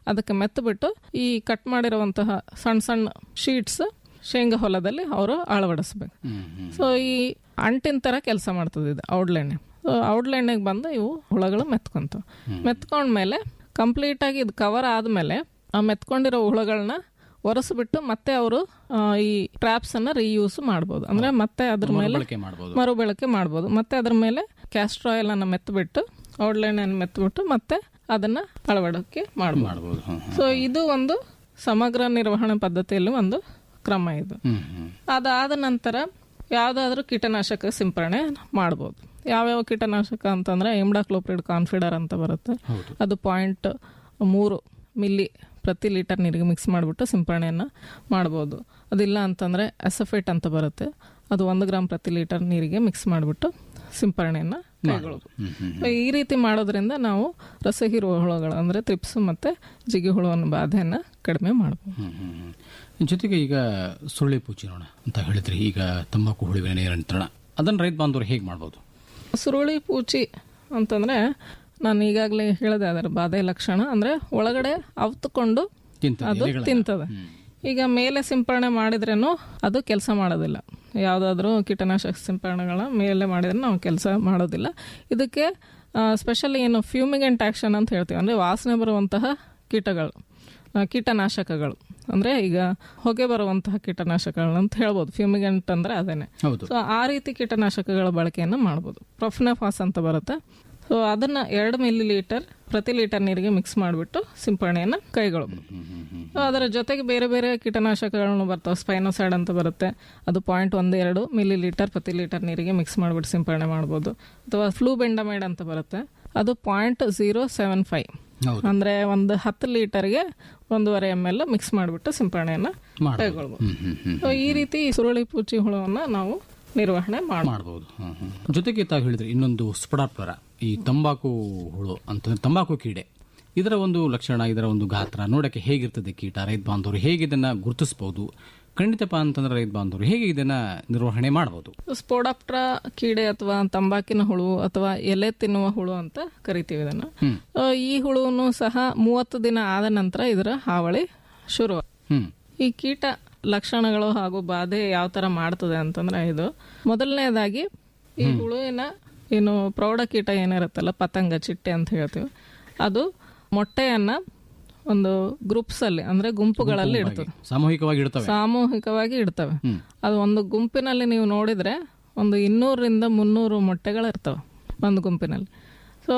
ಅದಕ್ಕೆ ಮೆತ್ತು ಬಿಟ್ಟು ಈ ಕಟ್ ಮಾಡಿರುವಂತಹ ಸಣ್ಣ ಸಣ್ಣ ಶೀಟ್ಸ್ ಶೇಂಗಾ ಹೊಲದಲ್ಲಿ ಅವರು ಅಳವಡಿಸ್ಬೇಕು ಸೊ ಈ ಅಂಟಿನ ತರ ಕೆಲಸ ಮಾಡ್ತದೆ ಇದು ಔಡ್ಲೆಣ್ಣೆ ಸೊ ಔಡ್ಲೆಣ್ಣೆಗೆ ಬಂದು ಇವು ಹುಳಗಳು ಮೆತ್ಕೊಂತಾವ ಮೆತ್ಕೊಂಡ್ಮೇಲೆ ಕಂಪ್ಲೀಟ್ ಆಗಿ ಇದು ಕವರ್ ಆದ್ಮೇಲೆ ಆ ಮೆತ್ಕೊಂಡಿರೋ ಹುಳಗಳನ್ನ ಒರೆಸ್ಬಿಟ್ಟು ಮತ್ತೆ ಅವರು ಈ ಟ್ರಾಪ್ಸ್ ಅನ್ನ ರೀಯೂಸ್ ಮಾಡ್ಬೋದು ಅಂದ್ರೆ ಮತ್ತೆ ಅದ್ರ ಮೇಲೆ ಬಳಕೆ ಮಾಡ್ಬೋದು ಮರುಬಳಕೆ ಮಾಡ್ಬೋದು ಮತ್ತೆ ಅದ್ರ ಮೇಲೆ ಕ್ಯಾಸ್ಟ್ರ್ ಆಯಿಲ್ ಅನ್ನ ಮೆತ್ತಬಿಟ್ಟು ಔಡ್ಲೆಣ್ಣೆಯನ್ನು ಮೆತ್ತಬಿಟ್ಟು ಮತ್ತೆ ಅದನ್ನ ಅಳವಡಿಕೆ ಮಾಡ್ಬೋದು ಮಾಡ್ಬೋದು ಹ್ಮ್, ಹ್ಮ್. ಸೊ ಇದು ಒಂದು ಸಮಗ್ರ ನಿರ್ವಹಣೆ ಪದ್ಧತಿಯಲ್ಲಿ ಒಂದು ಕ್ರಮ ಇದು ಹ್ಮ್, ಹ್ಮ್. ಅದಾದ ನಂತರ ಯಾವುದಾದ್ರೂ ಕೀಟನಾಶಕ ಸಿಂಪರಣೆ ಮಾಡ್ಬೋದು ಯಾವ್ಯಾವ ಕೀಟನಾಶಕ ಅಂತಂದ್ರೆ ಇಮ್ಡಾಕ್ಲೋಪ್ರಿಡ್ ಕಾನ್ಫಿಡರ್ ಅಂತ ಬರುತ್ತೆ ಅದು ಪಾಯಿಂಟ್ ಮೂರು ಮಿಲ್ಲಿ ಪ್ರತಿ ಲೀಟರ್ ನೀರಿಗೆ ಮಿಕ್ಸ್ ಮಾಡಿಬಿಟ್ಟು ಸಿಂಪರಣೆಯನ್ನು ಮಾಡ್ಬೋದು ಅದಿಲ್ಲ ಅಂತಂದ್ರೆ ಎಸಫೇಟ್ ಅಂತ ಬರುತ್ತೆ ಅದು ಒಂದು ಗ್ರಾಮ್ ಪ್ರತಿ ಲೀಟರ್ ನೀರಿಗೆ ಮಿಕ್ಸ್ ಮಾಡಿಬಿಟ್ಟು ಸಿಂಪರಣೆಯನ್ನು ಕೈಗೊಳ್ಳೋದು So, ಈ ರೀತಿ ಮಾಡೋದ್ರಿಂದ ನಾವು ರಸಹೀರುವ ಹುಳುಗಳು ಅಂದ್ರೆ ತ್ರಿಪ್ಸ್ ಮತ್ತೆ ಜಿಗಿ ಹುಳುವಿನ ಬಾಧೆಯನ್ನ ಕಡಿಮೆ ಮಾಡ್ಬೋದು ಹ್ಮ್, ಹ್ಮ್, ಹ್ಮ್. ಜೊತೆಗೆ ಈಗ ಸುಳ್ಳಿ ಪೂಚಿ ನೋಡ ಅಂತ ಹೇಳಿದ್ರಿ ಈಗ ತಂಬಾಕು ಹುಳುವಿನ ನಿಯಂತ್ರಣ ಅದನ್ನ ರೈತ ಬಾಂಧವರು ಹೇಗೆ ಮಾಡ್ಬೋದು ಸುರುಳಿ ಪೂಚಿ ಅಂತಂದ್ರೆ ನಾನು ಈಗಾಗಲೇ ಹೇಳಿದೆ ಅದರ ಬಾಧೆ ಲಕ್ಷಣ ಅಂದ್ರೆ ಒಳಗಡೆ ಅವತುಕೊಂಡು ತಿಂತದೆ, ಅದು ಎಲೆಗಳನ್ನ. ತಿಂತದೆ ಈಗ ಮೇಲೆ ಸಿಂಪರಣೆ ಮಾಡಿದ್ರೇನು ಅದು ಕೆಲಸ ಮಾಡೋದಿಲ್ಲ ಯಾವುದಾದ್ರೂ ಕೀಟನಾಶಕ ಸಿಂಪರಣೆಗಳ ಮೇಲೆ ಮಾಡಿದ್ರೆ ನಾವು ಕೆಲಸ ಮಾಡೋದಿಲ್ಲ ಇದಕ್ಕೆ ಸ್ಪೆಷಲಿ ಏನು ಫ್ಯೂಮಿಗೆಂಟ್ ಆಕ್ಷನ್ ಅಂತ ಹೇಳ್ತೀವಿ ಅಂದ್ರೆ ವಾಸನೆ ಬರುವಂತಹ ಕೀಟಗಳು ಆ, ಕೀಟನಾಶಕಗಳು ಅಂದ್ರೆ ಈಗ ಹೊಗೆ ಬರುವಂತಹ ಕೀಟನಾಶಕಗಳು ಅಂತ ಹೇಳ್ಬೋದು ಫ್ಯೂಮಿಗೆಂಟ್ ಅಂದ್ರೆ ಅದೇನೆ ಹೌದು ಸೊ ಆ ರೀತಿ ಕೀಟನಾಶಕಗಳ ಬಳಕೆಯನ್ನು ಮಾಡ್ಬೋದು ಪ್ರೊಫ್ನೆಫಾಸ್ ಅಂತ ಬರುತ್ತೆ ಸೊ ಅದನ್ನ ಎರಡು ಮಿಲಿ ಲೀಟರ್ ಪ್ರತಿ ಲೀಟರ್ ನೀರಿಗೆ ಮಿಕ್ಸ್ ಮಾಡಿಬಿಟ್ಟು ಸಿಂಪರಣೆಯನ್ನು ಕೈಗೊಳ್ಳಬಹುದು ಸೊ ಅದರ ಜೊತೆಗೆ ಬೇರೆ ಬೇರೆ ಕೀಟನಾಶಕಗಳನ್ನು ಬರ್ತವೆ ಸ್ಪೈನೋಸೈಡ್ ಅಂತ ಬರುತ್ತೆ ಅದು ಪಾಯಿಂಟ್ ಒಂದು ಎರಡು ಮಿಲಿ ಲೀಟರ್ ಪ್ರತಿ ಲೀಟರ್ ನೀರಿಗೆ ಮಿಕ್ಸ್ ಮಾಡಿಬಿಟ್ಟು ಸಿಂಪರಣೆ ಮಾಡ್ಬೋದು ಅಥವಾ ಫ್ಲೂ ಬೆಂಡಮೈಡ್ ಅಂತ ಬರುತ್ತೆ ಅದು ಪಾಯಿಂಟ್ ಝೀರೋ ಸೆವೆನ್ ಫೈವ್ ಹೌದು. ಅಂದ್ರೆ ಒಂದು ಹತ್ತು ಲೀಟರ್ಗೆ ಒಂದೂವರೆ ಎಮ್ ಎಲ್ ಮಿಕ್ಸ್ ಮಾಡಿಬಿಟ್ಟು ಸಿಂಪರಣೆಯನ್ನು ಮಾಡ್ಬೋದು. ಕೈಗೊಳ್ಬೋದು ಹ್ಮ್, ಹ್ಮ್, ಹ್ಮ್. ಸೊ ಈ ರೀತಿ ಸುರುಳಿ ಪೂಚಿ ಹುಳುವನ್ನ ನಾವು ನಿರ್ವಹಣೆ ಮಾಡ್ಬೋದು ಮಾಡ್ಬೋದು ಹ್ಮ್, ಹ್ಮ್. ಜೊತೆಗೆ ತಾವು ಹೇಳಿದ್ರಿ ಇನ್ನೊಂದು ಸ್ಪಡಾಪ್ಲರ ಈ ತಂಬಾಕು ಹುಳು ಅಂತಂದ್ರೆ ತಂಬಾಕು ಕೀಡೆ ಇದರ ಒಂದು ಲಕ್ಷಣ ಇದರ ಒಂದು ಗಾತ್ರ ನೋಡಕ್ಕೆ ಹೇಗಿರ್ತದೆ ಕೀಟ ರೈತ ಬಾಂಧವರು ಹೇಗೆ ಇದನ್ನ ಗುರುತಿಸಬಹುದು ಖಂಡಿತಪ್ಪ ಅಂತಂದ್ರೆ ರೈತ ಬಾಂಧವರು ಹೇಗೆ ಇದನ್ನ ನಿರ್ವಹಣೆ ಮಾಡಬಹುದು ಸ್ಪೋಡಾಪ್ಟ್ರಾ ಕೀಡೆ ಅಥವಾ ತಂಬಾಕಿನ ಹುಳು ಅಥವಾ ಎಲೆ ತಿನ್ನುವ ಹುಳು ಅಂತ ಕರಿತೀವಿ ಇದನ್ನು ಆ, ಈ ಹುಳುವನ್ನು ಸಹ ಮೂವತ್ತು ದಿನ ಆದ ನಂತರ ಇದರ ಹಾವಳಿ ಶುರು ಹ್ಮ್ ಈ ಕೀಟ ಲಕ್ಷಣಗಳು ಹಾಗೂ ಬಾಧೆ ಯಾವ ತರ ಮಾಡ್ತದೆ ಅಂತಂದ್ರೆ ಇದು ಮೊದಲನೇದಾಗಿ ಈ ಹುಳುವಿನ ಏನು ಪ್ರೌಢ ಕೀಟ ಏನಿರುತ್ತಲ್ಲ ಪತಂಗ ಚಿಟ್ಟೆ ಅಂತ ಹೇಳ್ತೀವಿ ಅದು ಮೊಟ್ಟೆಯನ್ನ ಒಂದು ಗ್ರೂಪ್ಸ್ ಅಲ್ಲಿ ಅಂದ್ರೆ ಗುಂಪುಗಳಲ್ಲಿ ಇಡ್ತದೆ ಸಾಮೂಹಿಕವಾಗಿ ಇಡ್ತವೆ ಸಾಮೂಹಿಕವಾಗಿ ಇಡ್ತವೆ ಅದು ಒಂದು ಗುಂಪಿನಲ್ಲಿ ನೀವು ನೋಡಿದ್ರೆ ಒಂದು ಇನ್ನೂರರಿಂದ ಮುನ್ನೂರು ಮೊಟ್ಟೆಗಳು ಇರ್ತವೆ ಒಂದು ಗುಂಪಿನಲ್ಲಿ ಸೊ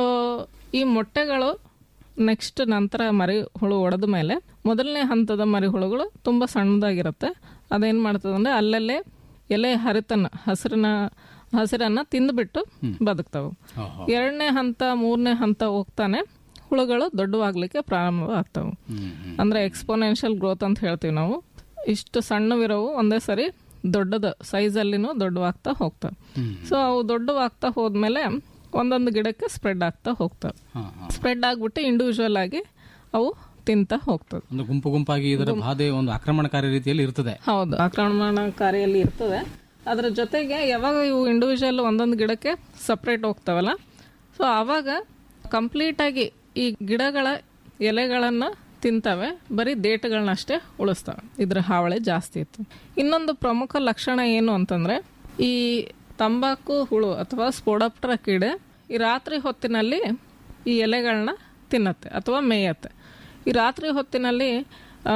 ಈ ಮೊಟ್ಟೆಗಳು ನೆಕ್ಸ್ಟ್ ನಂತರ ಮರಿ ಹುಳು ಒಡೆದ ಮೇಲೆ ಮೊದಲನೇ ಹಂತದ ಮರಿ ಹುಳುಗಳು ತುಂಬ ಸಣ್ಣದಾಗಿರುತ್ತೆ ಅದೇನು ಮಾಡ್ತದೆ ಅಂದ್ರೆ ಅಲ್ಲಲ್ಲೇ ಎಲೆ ಹರಿತನ ಹಸಿರಿನ ಹಸಿರನ್ನ ತಿಂದ್ಬಿಟ್ಟು ಬದುಕ್ತವೆ ಎರಡನೇ ಹಂತ ಮೂರನೇ ಹಂತ ಹೋಗ್ತಾನೆ ಹುಳುಗಳು ದೊಡ್ಡವಾಗ್ಲಿಕ್ಕೆ ಪ್ರಾರಂಭ ಆಗ್ತವೆ ಅಂದ್ರೆ ಎಕ್ಸ್ಪೋನೆನ್ಷಿಯಲ್ ಗ್ರೋತ್ ಅಂತ ಹೇಳ್ತೀವಿ ನಾವು ಇಷ್ಟು ಸಣ್ಣವಿರೋವು ಒಂದೇ ಸರಿ ದೊಡ್ಡದ ಸೈಜಲ್ಲಿನೂ ದೊಡ್ಡವಾಗ್ತಾ ಹೋಗ್ತವೆ ಸೊ ಅವು ದೊಡ್ಡವಾಗ್ತಾ ಹೋದ್ಮೇಲೆ ಒಂದೊಂದು ಗಿಡಕ್ಕೆ ಸ್ಪ್ರೆಡ್ ಆಗ್ತಾ ಹೋಗ್ತವೆ ಸ್ಪ್ರೆಡ್ ಆಗ್ಬಿಟ್ಟು ಇಂಡಿವಿಜುವಲ್ ಆಗಿ ಅವು ತಿಂತ ಹೋಗ್ತದೆ ಒಂದು ಗುಂಪು ಗುಂಪಾಗಿ ಇದರ ಬಾಧೆ ಒಂದು ಆಕ್ರಮಣಕಾರಿ ರೀತಿಯಲ್ಲಿ ಇರ್ತದೆ ಹೌದು ಆಕ್ರಮಣಕಾರಿಯಲ್ಲಿ ಇರ್ತದೆ ಅದರ ಜೊತೆಗೆ ಯಾವಾಗ ಇವು ಇಂಡಿವಿಜುವಲ್ ಒಂದೊಂದು ಗಿಡಕ್ಕೆ ಸಪ್ರೇಟ್ ಹೋಗ್ತಾವಲ್ಲ ಸೊ ಆವಾಗ ಕಂಪ್ಲೀಟ್ ಆಗಿ ಈ ಗಿಡಗಳ ಎಲೆಗಳನ್ನ ತಿಂತವೆ ಬರೀ ಡೇಟ್ಗಳನ್ನ ಅಷ್ಟೇ ಉಳಿಸ್ತವೆ ಇದ್ರ ಹಾವಳಿ ಜಾಸ್ತಿ ಇತ್ತು ಇನ್ನೊಂದು ಪ್ರಮುಖ ಲಕ್ಷಣ ಏನು ಅಂತಂದ್ರೆ ಈ ತಂಬಾಕು ಹುಳು ಅಥವಾ ಸ್ಪೋಡಾಪ್ಟರ ಕೀಡೆ ಈ ರಾತ್ರಿ ಹೊತ್ತಿನಲ್ಲಿ ಈ ಎಲೆಗಳನ್ನ ತಿನ್ನತ್ತೆ ಅಥವಾ ಮೇಯತ್ತೆ ಈ ರಾತ್ರಿ ಹೊತ್ತಿನಲ್ಲಿ ಆ,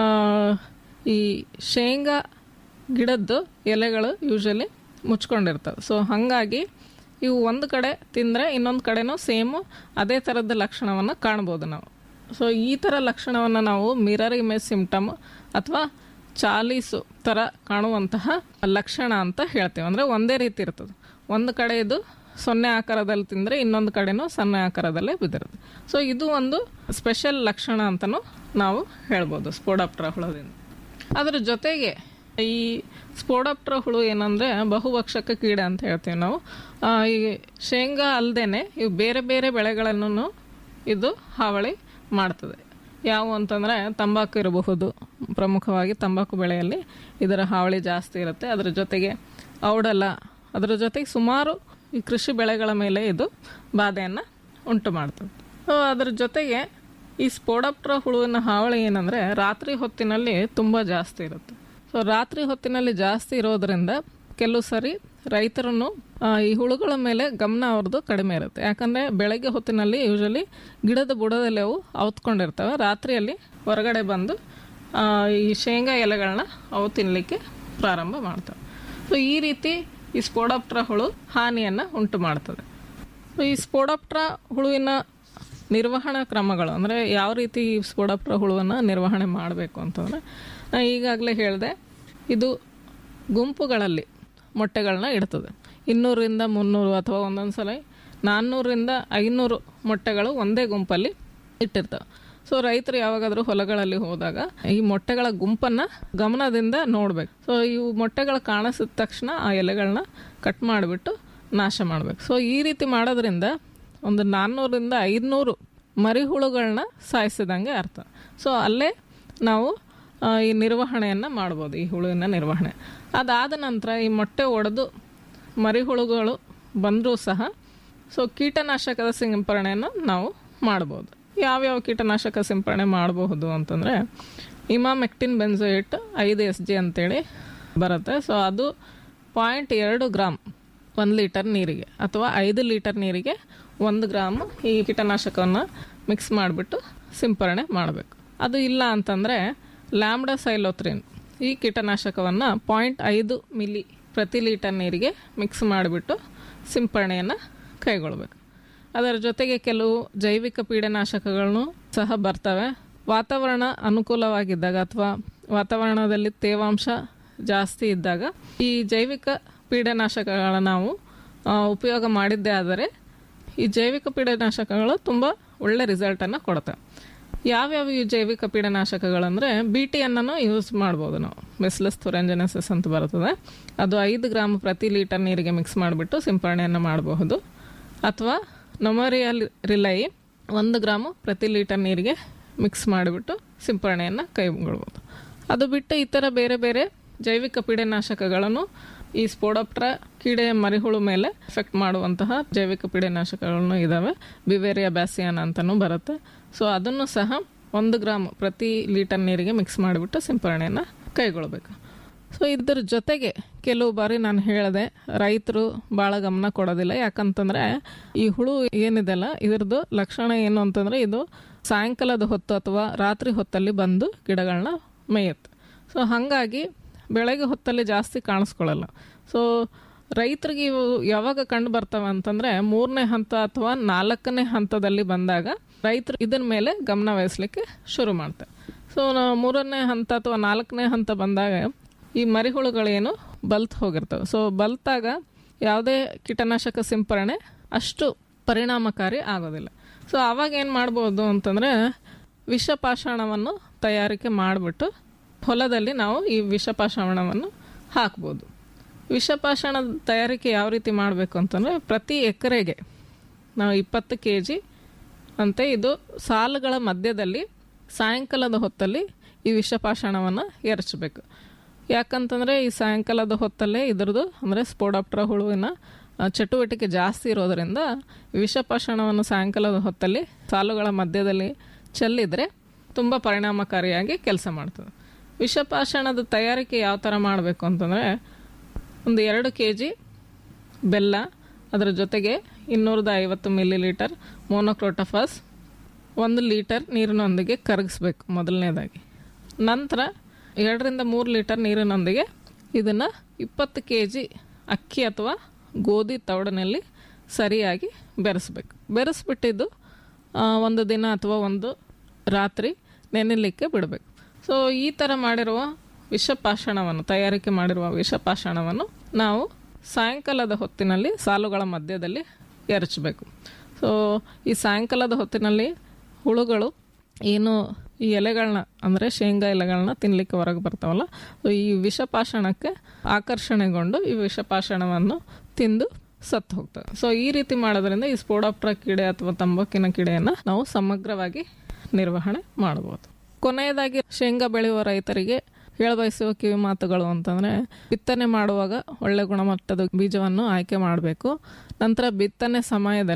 ಈ ಶೇಂಗಾ ಗಿಡದ್ದು ಎಲೆಗಳು ಯೂಶಲಿ ಮುಚ್ಕೊಂಡಿರ್ತವೆ ಸೊ ಹಾಗಾಗಿ ಇವು ಒಂದು ಕಡೆ ತಿಂದರೆ ಇನ್ನೊಂದು ಕಡೆನೂ ಸೇಮ್ ಅದೇ ಥರದ ಲಕ್ಷಣವನ್ನು ಕಾಣ್ಬೋದು ನಾವು ಸೊ ಈ ಥರ ಲಕ್ಷಣವನ್ನು ನಾವು ಮಿರರ್ ಇಮೇಜ್ ಸಿಂಪ್ಟಮ್ ಅಥವಾ ಚಾಲೀಸು ಥರ ಕಾಣುವಂತಹ ಲಕ್ಷಣ ಅಂತ ಹೇಳ್ತೇವೆ ಅಂದರೆ ಒಂದೇ ರೀತಿ ಇರ್ತದೆ ಒಂದು ಕಡೆ ಇದು ಸೊನ್ನೆ ಆಕಾರದಲ್ಲಿ ತಿಂದರೆ ಇನ್ನೊಂದು ಕಡೆನೂ ಸೊನ್ನೆ ಆಕಾರದಲ್ಲೇ ಬಿದ್ದಿರುತ್ತೆ ಸೊ ಇದು ಒಂದು ಸ್ಪೆಷಲ್ ಲಕ್ಷಣ ಅಂತಲೂ ನಾವು ಹೇಳ್ಬೋದು ಸ್ಪೋಡಾಪ್ಟ್ರ ಹುಳದಿಂದ ಅದರ ಜೊತೆಗೆ ಈ ಸ್ಪೋಡಾಪ್ಟ್ರ ಹುಳು ಏನಂದ್ರೆ ಬಹುಭಕ್ಷಕ ಕೀಡೆ ಅಂತ ಹೇಳ್ತೀವಿ ನಾವು ಆ, ಈ ಶೇಂಗಾ ಅಲ್ಲದೇನೆ ಇವು ಬೇರೆ ಬೇರೆ ಬೆಳೆಗಳನ್ನು ಇದು ಹಾವಳಿ ಮಾಡ್ತದೆ ಯಾವುವು ಅಂತಂದ್ರೆ ತಂಬಾಕು ಇರಬಹುದು ಪ್ರಮುಖವಾಗಿ ತಂಬಾಕು ಬೆಳೆಯಲ್ಲಿ ಇದರ ಹಾವಳಿ ಜಾಸ್ತಿ ಇರುತ್ತೆ ಅದರ ಜೊತೆಗೆ ಔಡಲ ಅದರ ಜೊತೆಗೆ ಸುಮಾರು ಈ ಕೃಷಿ ಬೆಳೆಗಳ ಮೇಲೆ ಇದು ಬಾಧೆಯನ್ನು ಉಂಟು ಮಾಡ್ತದೆ ಸೊ ಅದರ ಜೊತೆಗೆ ಈ ಸ್ಪೋಡಪ್ಟ್ರ ಹುಳುವಿನ ಹಾವಳಿ ಏನಂದ್ರೆ ರಾತ್ರಿ ಹೊತ್ತಿನಲ್ಲಿ ತುಂಬ ಜಾಸ್ತಿ ಇರುತ್ತೆ ಸೊ ರಾತ್ರಿ ಹೊತ್ತಿನಲ್ಲಿ ಜಾಸ್ತಿ ಇರೋದ್ರಿಂದ ಕೆಲವು ಸರಿ ರೈತರನ್ನು ಆ, ಈ ಹುಳುಗಳ ಮೇಲೆ ಗಮನ ಅವ್ರದ್ದು ಕಡಿಮೆ ಇರುತ್ತೆ ಯಾಕಂದ್ರೆ ಬೆಳಗ್ಗೆ ಹೊತ್ತಿನಲ್ಲಿ ಯೂಶಲಿ ಗಿಡದ ಬುಡದಲ್ಲಿ ಅವು ಅವತ್ಕೊಂಡಿರ್ತವೆ ರಾತ್ರಿಯಲ್ಲಿ ಹೊರಗಡೆ ಬಂದು ಆ, ಈ ಶೇಂಗಾ ಎಲೆಗಳನ್ನ ಅವು ತಿನ್ನಲಿಕ್ಕೆ ಪ್ರಾರಂಭ ಮಾಡ್ತವೆ ಸೊ ಈ ರೀತಿ ಈ ಸ್ಪೋಡಾಪ್ಟ್ರ ಹುಳು ಹಾನಿಯನ್ನು ಉಂಟು ಮಾಡ್ತದೆ ಸೊ ಈ ಸ್ಪೋಡಾಪ್ಟ್ರ ಹುಳುವಿನ ನಿರ್ವಹಣಾ ಕ್ರಮಗಳು ಅಂದರೆ ಯಾವ ರೀತಿ ಈ ಸ್ಪೋಡಾಪ್ಟ್ರ ಹುಳುವನ್ನು ನಿರ್ವಹಣೆ ಮಾಡಬೇಕು ಅಂತಂದರೆ ನಾನು ಈಗಾಗಲೇ ಹೇಳಿದೆ ಇದು ಗುಂಪುಗಳಲ್ಲಿ ಮೊಟ್ಟೆಗಳನ್ನ ಇಡ್ತದೆ ಇನ್ನೂರರಿಂದ ಮುನ್ನೂರು ಅಥವಾ ಒಂದೊಂದು ಸಲ ನಾನ್ನೂರರಿಂದ ಐನೂರು ಮೊಟ್ಟೆಗಳು ಒಂದೇ ಗುಂಪಲ್ಲಿ ಇಟ್ಟಿರ್ತವೆ ಸೊ ರೈತರು ಯಾವಾಗಾದರೂ ಹೊಲಗಳಲ್ಲಿ ಹೋದಾಗ ಈ ಮೊಟ್ಟೆಗಳ ಗುಂಪನ್ನು ಗಮನದಿಂದ ನೋಡ್ಬೇಕು ಸೊ ಇವು ಮೊಟ್ಟೆಗಳು ಕಾಣಿಸಿದ ತಕ್ಷಣ ಆ ಎಲೆಗಳನ್ನ ಕಟ್ ಮಾಡಿಬಿಟ್ಟು ನಾಶ ಮಾಡಬೇಕು ಸೊ ಈ ರೀತಿ ಮಾಡೋದ್ರಿಂದ ಒಂದು ನಾನ್ನೂರಿಂದ ಐದುನೂರು ಮರಿಹುಳುಗಳನ್ನ ಸಾಯಿಸಿದಂಗೆ ಅರ್ಥ ಸೊ ಅಲ್ಲೇ ನಾವು ಆ, ಈ ನಿರ್ವಹಣೆಯನ್ನು ಮಾಡ್ಬೋದು ಈ ಹುಳುವಿನ ನಿರ್ವಹಣೆ ಅದಾದ ನಂತರ ಈ ಮೊಟ್ಟೆ ಒಡೆದು ಮರಿಹುಳುಗಳು ಬಂದರೂ ಸಹ ಸೊ ಕೀಟನಾಶಕದ ಸಿಂಪರಣೆಯನ್ನು ನಾವು ಮಾಡ್ಬೋದು ಯಾವ್ಯಾವ ಕೀಟನಾಶಕ ಸಿಂಪರಣೆ ಮಾಡಬಹುದು ಅಂತಂದರೆ ಇಮಾಮೆಕ್ಟಿನ್ ಬೆನ್ಸೋಯಿಟ್ ಐದು ಎಸ್ ಜಿ ಅಂತೇಳಿ ಬರುತ್ತೆ ಸೊ ಅದು ಪಾಯಿಂಟ್ ಎರಡು ಗ್ರಾಮ್ ಒಂದು ಲೀಟರ್ ನೀರಿಗೆ ಅಥವಾ ಐದು ಲೀಟರ್ ನೀರಿಗೆ ಒಂದು ಗ್ರಾಮ್ ಈ ಕೀಟನಾಶಕವನ್ನು ಮಿಕ್ಸ್ ಮಾಡಿಬಿಟ್ಟು ಸಿಂಪರಣೆ ಮಾಡಬೇಕು ಅದು ಇಲ್ಲ ಅಂತಂದರೆ ಲ್ಯಾಂಬ್ಡಾ ಸೈಲೋತ್ರಿನ್ ಈ ಕೀಟನಾಶಕವನ್ನು ಪಾಯಿಂಟ್ ಐದು ಮಿಲಿ ಪ್ರತಿ ಲೀಟರ್ ನೀರಿಗೆ ಮಿಕ್ಸ್ ಮಾಡಿಬಿಟ್ಟು ಸಿಂಪರಣೆಯನ್ನು ಕೈಗೊಳ್ಬೇಕು ಅದರ ಜೊತೆಗೆ ಕೆಲವು ಜೈವಿಕ ಪೀಡನಾಶಕಗಳನ್ನು ಸಹ ಬರ್ತವೆ ವಾತಾವರಣ ಅನುಕೂಲವಾಗಿದ್ದಾಗ ಅಥವಾ ವಾತಾವರಣದಲ್ಲಿ ತೇವಾಂಶ ಜಾಸ್ತಿ ಇದ್ದಾಗ ಈ ಜೈವಿಕ ಪೀಡನಾಶಕಗಳ ನಾವು ಆ, ಉಪಯೋಗ ಮಾಡಿದ್ದೇ ಆದರೆ ಈ ಜೈವಿಕ ಪೀಡನಾಶಕಗಳು ತುಂಬ ಒಳ್ಳೆ ರಿಸಲ್ಟನ್ನು ಕೊಡುತ್ತೆ ಯಾವ್ಯಾವ ಈ ಜೈವಿಕ ಪೀಡನಾಶಕಗಳಂದರೆ ಬಿ ಟಿ ಅನ್ನು ಯೂಸ್ ಮಾಡ್ಬೋದು ನಾವು ಮೆಸ್ಲಸ್ ಥೊರೆಂಜನೆಸಿಸ್ ಅಂತ ಬರ್ತದೆ ಅದು ಐದು ಗ್ರಾಮ್ ಪ್ರತಿ ಲೀಟರ್ ನೀರಿಗೆ ಮಿಕ್ಸ್ ಮಾಡಿಬಿಟ್ಟು ಸಿಂಪರಣೆಯನ್ನು ಮಾಡಬಹುದು ಅಥವಾ ನೊಮರಿಯಲ್ ರಿಲೈ ಒಂದು ಗ್ರಾಮು ಪ್ರತಿ ಲೀಟರ್ ನೀರಿಗೆ ಮಿಕ್ಸ್ ಮಾಡಿಬಿಟ್ಟು ಸಿಂಪರಣೆಯನ್ನು ಕೈಗೊಳ್ಬೋದು ಅದು ಬಿಟ್ಟು ಇತರ ಬೇರೆ ಬೇರೆ ಜೈವಿಕ ಪೀಡನಾಶಕಗಳನ್ನು ಈ ಸ್ಪೋಡಪ್ಟ್ರ ಕೀಡೆ ಮರಿಹುಳು ಮೇಲೆ ಎಫೆಕ್ಟ್ ಮಾಡುವಂತಹ ಜೈವಿಕ ಪೀಡನಾಶಕಗಳನ್ನು ಇದ್ದಾವೆ ಬಿವೇರಿಯಾ ಬ್ಯಾಸಿಯನ್ ಅಂತಲೂ ಬರುತ್ತೆ ಸೊ ಅದನ್ನು ಸಹ ಒಂದು ಗ್ರಾಮ್ ಪ್ರತಿ ಲೀಟರ್ ನೀರಿಗೆ ಮಿಕ್ಸ್ ಮಾಡಿಬಿಟ್ಟು ಸಿಂಪರಣೆಯನ್ನು ಕೈಗೊಳ್ಬೇಕು ಸೊ ಇದರ ಜೊತೆಗೆ ಕೆಲವು ಬಾರಿ ನಾನು ಹೇಳಿದೆ ರೈತರು ಭಾಳ ಗಮನ ಕೊಡೋದಿಲ್ಲ ಯಾಕಂತಂದ್ರೆ ಈ ಹುಳು ಏನಿದೆಲ್ಲ ಇದ್ರದ್ದು ಲಕ್ಷಣ ಏನು ಅಂತಂದ್ರೆ ಇದು ಸಾಯಂಕಾಲದ ಹೊತ್ತು ಅಥವಾ ರಾತ್ರಿ ಹೊತ್ತಲ್ಲಿ ಬಂದು ಗಿಡಗಳನ್ನ ಮೇಯುತ್ತೆ ಸೊ ಹಾಗಾಗಿ ಬೆಳಗ್ಗೆ ಹೊತ್ತಲ್ಲಿ ಜಾಸ್ತಿ ಕಾಣಿಸ್ಕೊಳ್ಳಲ್ಲ ಸೊ ರೈತರಿಗೆ ಇವು ಯಾವಾಗ ಕಂಡು ಬರ್ತವೆ ಅಂತಂದ್ರೆ ಮೂರನೇ ಹಂತ ಅಥವಾ ನಾಲ್ಕನೇ ಹಂತದಲ್ಲಿ ಬಂದಾಗ ರೈತರು ಇದರ ಮೇಲೆ ಗಮನ ವಹಿಸ್ಲಿಕ್ಕೆ ಶುರು ಮಾಡ್ತಾರೆ ಸೊ ನಾವು ಮೂರನೇ ಹಂತ ಅಥವಾ ನಾಲ್ಕನೇ ಹಂತ ಬಂದಾಗ ಈ ಮರಿಹುಳುಗಳೇನು ಬಲ್ತ್ ಹೋಗಿರ್ತವೆ ಸೊ ಬಲ್ತಾಗ ಯಾವುದೇ ಕೀಟನಾಶಕ ಸಿಂಪರಣೆ ಅಷ್ಟು ಪರಿಣಾಮಕಾರಿ ಆಗೋದಿಲ್ಲ ಸೊ ಅವಾಗ ಏನು ಮಾಡ್ಬೋದು ಅಂತಂದರೆ ವಿಷಪಾಷಾಣವನ್ನು ತಯಾರಿಕೆ ಮಾಡಿಬಿಟ್ಟು ಹೊಲದಲ್ಲಿ ನಾವು ಈ ವಿಷಪಾಷಾಣವನ್ನು ಹಾಕ್ಬೋದು ವಿಷಪಾಷಾಣದ ತಯಾರಿಕೆ ಯಾವ ರೀತಿ ಮಾಡಬೇಕು ಅಂತಂದರೆ ಪ್ರತಿ ಎಕರೆಗೆ ನಾವು ಇಪ್ಪತ್ತು ಕೆ ಜಿ ಅಂತೆ ಇದು ಸಾಲುಗಳ ಮಧ್ಯದಲ್ಲಿ ಸಾಯಂಕಾಲದ ಹೊತ್ತಲ್ಲಿ ಈ ವಿಷಪಾಷಾಣವನ್ನು ಎರಚಬೇಕು ಯಾಕಂತಂದರೆ ಈ ಸಾಯಂಕಾಲದ ಹೊತ್ತಲ್ಲೇ ಇದ್ರದ್ದು ಅಂದರೆ ಸ್ಪೋಡಾಪ್ಟ್ರ ಹುಳುವಿನ ಆ, ಚಟುವಟಿಕೆ ಜಾಸ್ತಿ ಇರೋದರಿಂದ ವಿಷಪಾಷಾಣವನ್ನು ಸಾಯಂಕಾಲದ ಹೊತ್ತಲ್ಲಿ ಸಾಲುಗಳ ಮಧ್ಯದಲ್ಲಿ ಚೆಲ್ಲಿದ್ರೆ ತುಂಬ ಪರಿಣಾಮಕಾರಿಯಾಗಿ ಕೆಲಸ ಮಾಡ್ತದೆ ವಿಷಪಾಷಾಣದ ತಯಾರಿಕೆ ಯಾವ ಥರ ಮಾಡಬೇಕು ಅಂತಂದರೆ ಒಂದು ಎರಡು ಕೆ ಜಿ ಬೆಲ್ಲ ಅದರ ಜೊತೆಗೆ ಇನ್ನೂರದ ಐವತ್ತು ಮಿಲಿ ಲೀಟರ್ ಮೋನೋಕ್ರೋಟಫಾಸ್ ಒಂದು ಲೀಟರ್ ನೀರಿನೊಂದಿಗೆ ಕರಗಿಸ್ಬೇಕು ಮೊದಲನೇದಾಗಿ ನಂತರ ಎರಡರಿಂದ ಮೂರು ಲೀಟರ್ ನೀರಿನೊಂದಿಗೆ ಇದನ್ನು ಇಪ್ಪತ್ತು ಕೆ ಜಿ ಅಕ್ಕಿ ಅಥವಾ ಗೋಧಿ ತೌಡಿನಲ್ಲಿ ಸರಿಯಾಗಿ ಬೆರೆಸ್ಬೇಕು ಬೆರೆಸ್ಬಿಟ್ಟಿದ್ದು ಆ, ಒಂದು ದಿನ ಅಥವಾ ಒಂದು ರಾತ್ರಿ ನೆನೆಲಿಕ್ಕೆ ಬಿಡಬೇಕು ಸೊ ಈ ಥರ ಮಾಡಿರುವ ವಿಷಪಾಷಾಣವನ್ನು ತಯಾರಿಕೆ ಮಾಡಿರುವ ವಿಷಪಾಷಾಣವನ್ನು ನಾವು ಸಾಯಂಕಾಲದ ಹೊತ್ತಿನಲ್ಲಿ ಸಾಲುಗಳ ಮಧ್ಯದಲ್ಲಿ ಎರಚಬೇಕು ಸೊ ಈ ಸಾಯಂಕಾಲದ ಹೊತ್ತಿನಲ್ಲಿ ಹುಳುಗಳು ಏನು ಈ ಎಲೆಗಳನ್ನ ಅಂದರೆ ಶೇಂಗಾ ಎಲೆಗಳನ್ನ ತಿನ್ನಲಿಕ್ಕೆ ಹೊರಗೆ ಬರ್ತಾವಲ್ಲ ಸೊ ಈ ವಿಷಪಾಷಾಣಕ್ಕೆ ಆಕರ್ಷಣೆಗೊಂಡು ಈ ವಿಷಪಾಷಾಣವನ್ನು ತಿಂದು ಸತ್ತು ಹೋಗ್ತವೆ ಸೊ ಈ ರೀತಿ ಮಾಡೋದ್ರಿಂದ ಈ ಸ್ಪೋಡಾಪ್ಟ್ರ ಕೀಡೆ ಅಥವಾ ತಂಬಾಕಿನ ಕೀಡೆಯನ್ನು ನಾವು ಸಮಗ್ರವಾಗಿ ನಿರ್ವಹಣೆ ಮಾಡಬಹುದು ಕೊನೆಯದಾಗಿ ಶೇಂಗಾ ಬೆಳೆಯುವ ರೈತರಿಗೆ ಹೇಳಬಯಸುವ ಕಿವಿ ಮಾತುಗಳು ಅಂತಂದರೆ ಬಿತ್ತನೆ ಮಾಡುವಾಗ ಒಳ್ಳೆ ಗುಣಮಟ್ಟದ ಬೀಜವನ್ನು ಆಯ್ಕೆ ಮಾಡಬೇಕು ನಂತರ ಬಿತ್ತನೆ ಸಮಯದಲ್ಲಿ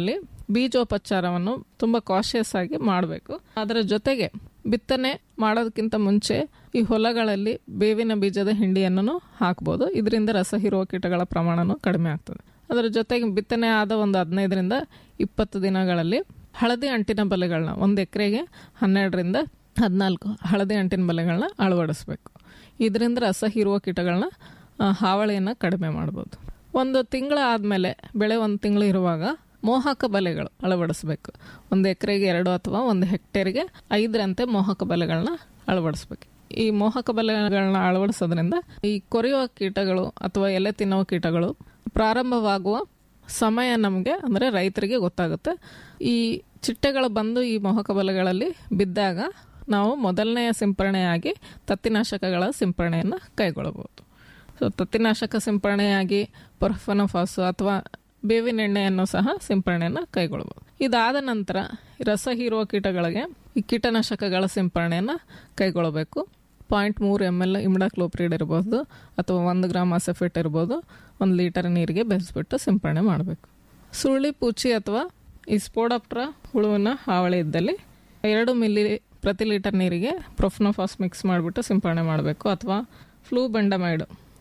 ಬೀಜೋಪಚಾರವನ್ನು ತುಂಬ ಕಾಶಿಯಸ್ ಆಗಿ ಮಾಡಬೇಕು ಅದರ ಜೊತೆಗೆ ಬಿತ್ತನೆ ಮಾಡೋದಕ್ಕಿಂತ ಮುಂಚೆ ಈ ಹೊಲಗಳಲ್ಲಿ ಬೇವಿನ ಬೀಜದ ಹಿಂಡಿಯನ್ನು ಹಾಕ್ಬೋದು ಇದರಿಂದ ರಸ ಹೀರುವ ಕೀಟಗಳ ಪ್ರಮಾಣನೂ ಕಡಿಮೆ ಆಗ್ತದೆ ಅದರ ಜೊತೆಗೆ ಬಿತ್ತನೆ ಆದ ಒಂದು ಹದಿನೈದರಿಂದ ಇಪ್ಪತ್ತು ದಿನಗಳಲ್ಲಿ ಹಳದಿ ಅಂಟಿನ ಬಲೆಗಳನ್ನ ಒಂದು ಎಕರೆಗೆ ಹನ್ನೆರಡರಿಂದ ಹದಿನಾಲ್ಕು ಹಳದಿ ಅಂಟಿನ ಬಲೆಗಳನ್ನ ಅಳವಡಿಸ್ಬೇಕು ಇದರಿಂದ ರಸ ಹೀರುವ ಕೀಟಗಳನ್ನ ಆ, ಹಾವಳಿಯನ್ನು ಕಡಿಮೆ ಮಾಡ್ಬೋದು ಒಂದು ತಿಂಗಳ ಆದಮೇಲೆ ಬೆಳೆ ಒಂದು ತಿಂಗಳು ಇರುವಾಗ ಮೋಹಕ ಬಲೆಗಳು ಅಳವಡಿಸ್ಬೇಕು ಒಂದು ಎಕರೆಗೆ ಎರಡು ಅಥವಾ ಒಂದು ಹೆಕ್ಟೇರ್ಗೆ ಐದರಂತೆ ಮೋಹಕ ಬಲೆಗಳನ್ನ ಅಳವಡಿಸ್ಬೇಕು ಈ ಮೋಹಕ ಬಲೆಗಳನ್ನ ಅಳವಡಿಸೋದ್ರಿಂದ ಈ ಕೊರೆಯುವ ಕೀಟಗಳು ಅಥವಾ ಎಲೆ ತಿನ್ನುವ ಕೀಟಗಳು ಪ್ರಾರಂಭವಾಗುವ ಸಮಯ ನಮಗೆ ಅಂದರೆ ರೈತರಿಗೆ ಗೊತ್ತಾಗುತ್ತೆ ಈ ಚಿಟ್ಟೆಗಳು ಬಂದು ಈ ಮೋಹಕ ಬಲೆಗಳಲ್ಲಿ ಬಿದ್ದಾಗ ನಾವು ಮೊದಲನೆಯ ಸಿಂಪರಣೆಯಾಗಿ ತತ್ತಿನಾಶಕಗಳ ಸಿಂಪರಣೆಯನ್ನು ಕೈಗೊಳ್ಳಬಹುದು ಸೊ ತತ್ತಿನಾಶಕ ಸಿಂಪರಣೆಯಾಗಿ ಪರ್ಫನಫಾಸು ಅಥವಾ ಬೇವಿನ ಎಣ್ಣೆಯನ್ನು ಸಹ ಸಿಂಪರಣೆಯನ್ನು ಕೈಗೊಳ್ಳಬಹುದು ಇದಾದ ನಂತರ ರಸ ಹೀರುವ ಕೀಟಗಳಿಗೆ ಈ ಕೀಟನಾಶಕಗಳ ಸಿಂಪರಣೆಯನ್ನು ಕೈಗೊಳ್ಳಬೇಕು ಪಾಯಿಂಟ್ ಮೂರು ಎಮ್ ಎಲ್ ಇಮ್ಡಾಕ್ಲೋಪ್ರಿಡ್ ಇರ್ಬೋದು ಅಥವಾ ಒಂದು ಗ್ರಾಮ್ ಅಸೆಫೆಟ್ ಇರ್ಬೋದು ಒಂದು ಲೀಟರ್ ನೀರಿಗೆ ಬೆರೆಸ್ಬಿಟ್ಟು ಸಿಂಪರಣೆ ಮಾಡಬೇಕು ಸುರುಳಿ ಪೂಚಿ ಅಥವಾ ಈ ಸ್ಪೋಡಪ್ಟ್ರ ಹುಳುವಿನ ಹಾವಳಿ ಇದ್ದಲ್ಲಿ ಎರಡು ಮಿಲಿ ಪ್ರತಿ ಲೀಟರ್ ನೀರಿಗೆ ಪ್ರೊಫ್ನೋಫಾಸ್ ಮಿಕ್ಸ್ ಮಾಡಿಬಿಟ್ಟು ಸಿಂಪರಣೆ ಮಾಡಬೇಕು ಅಥವಾ ಫ್ಲೂ ಬೆಂಡಮೈಡ್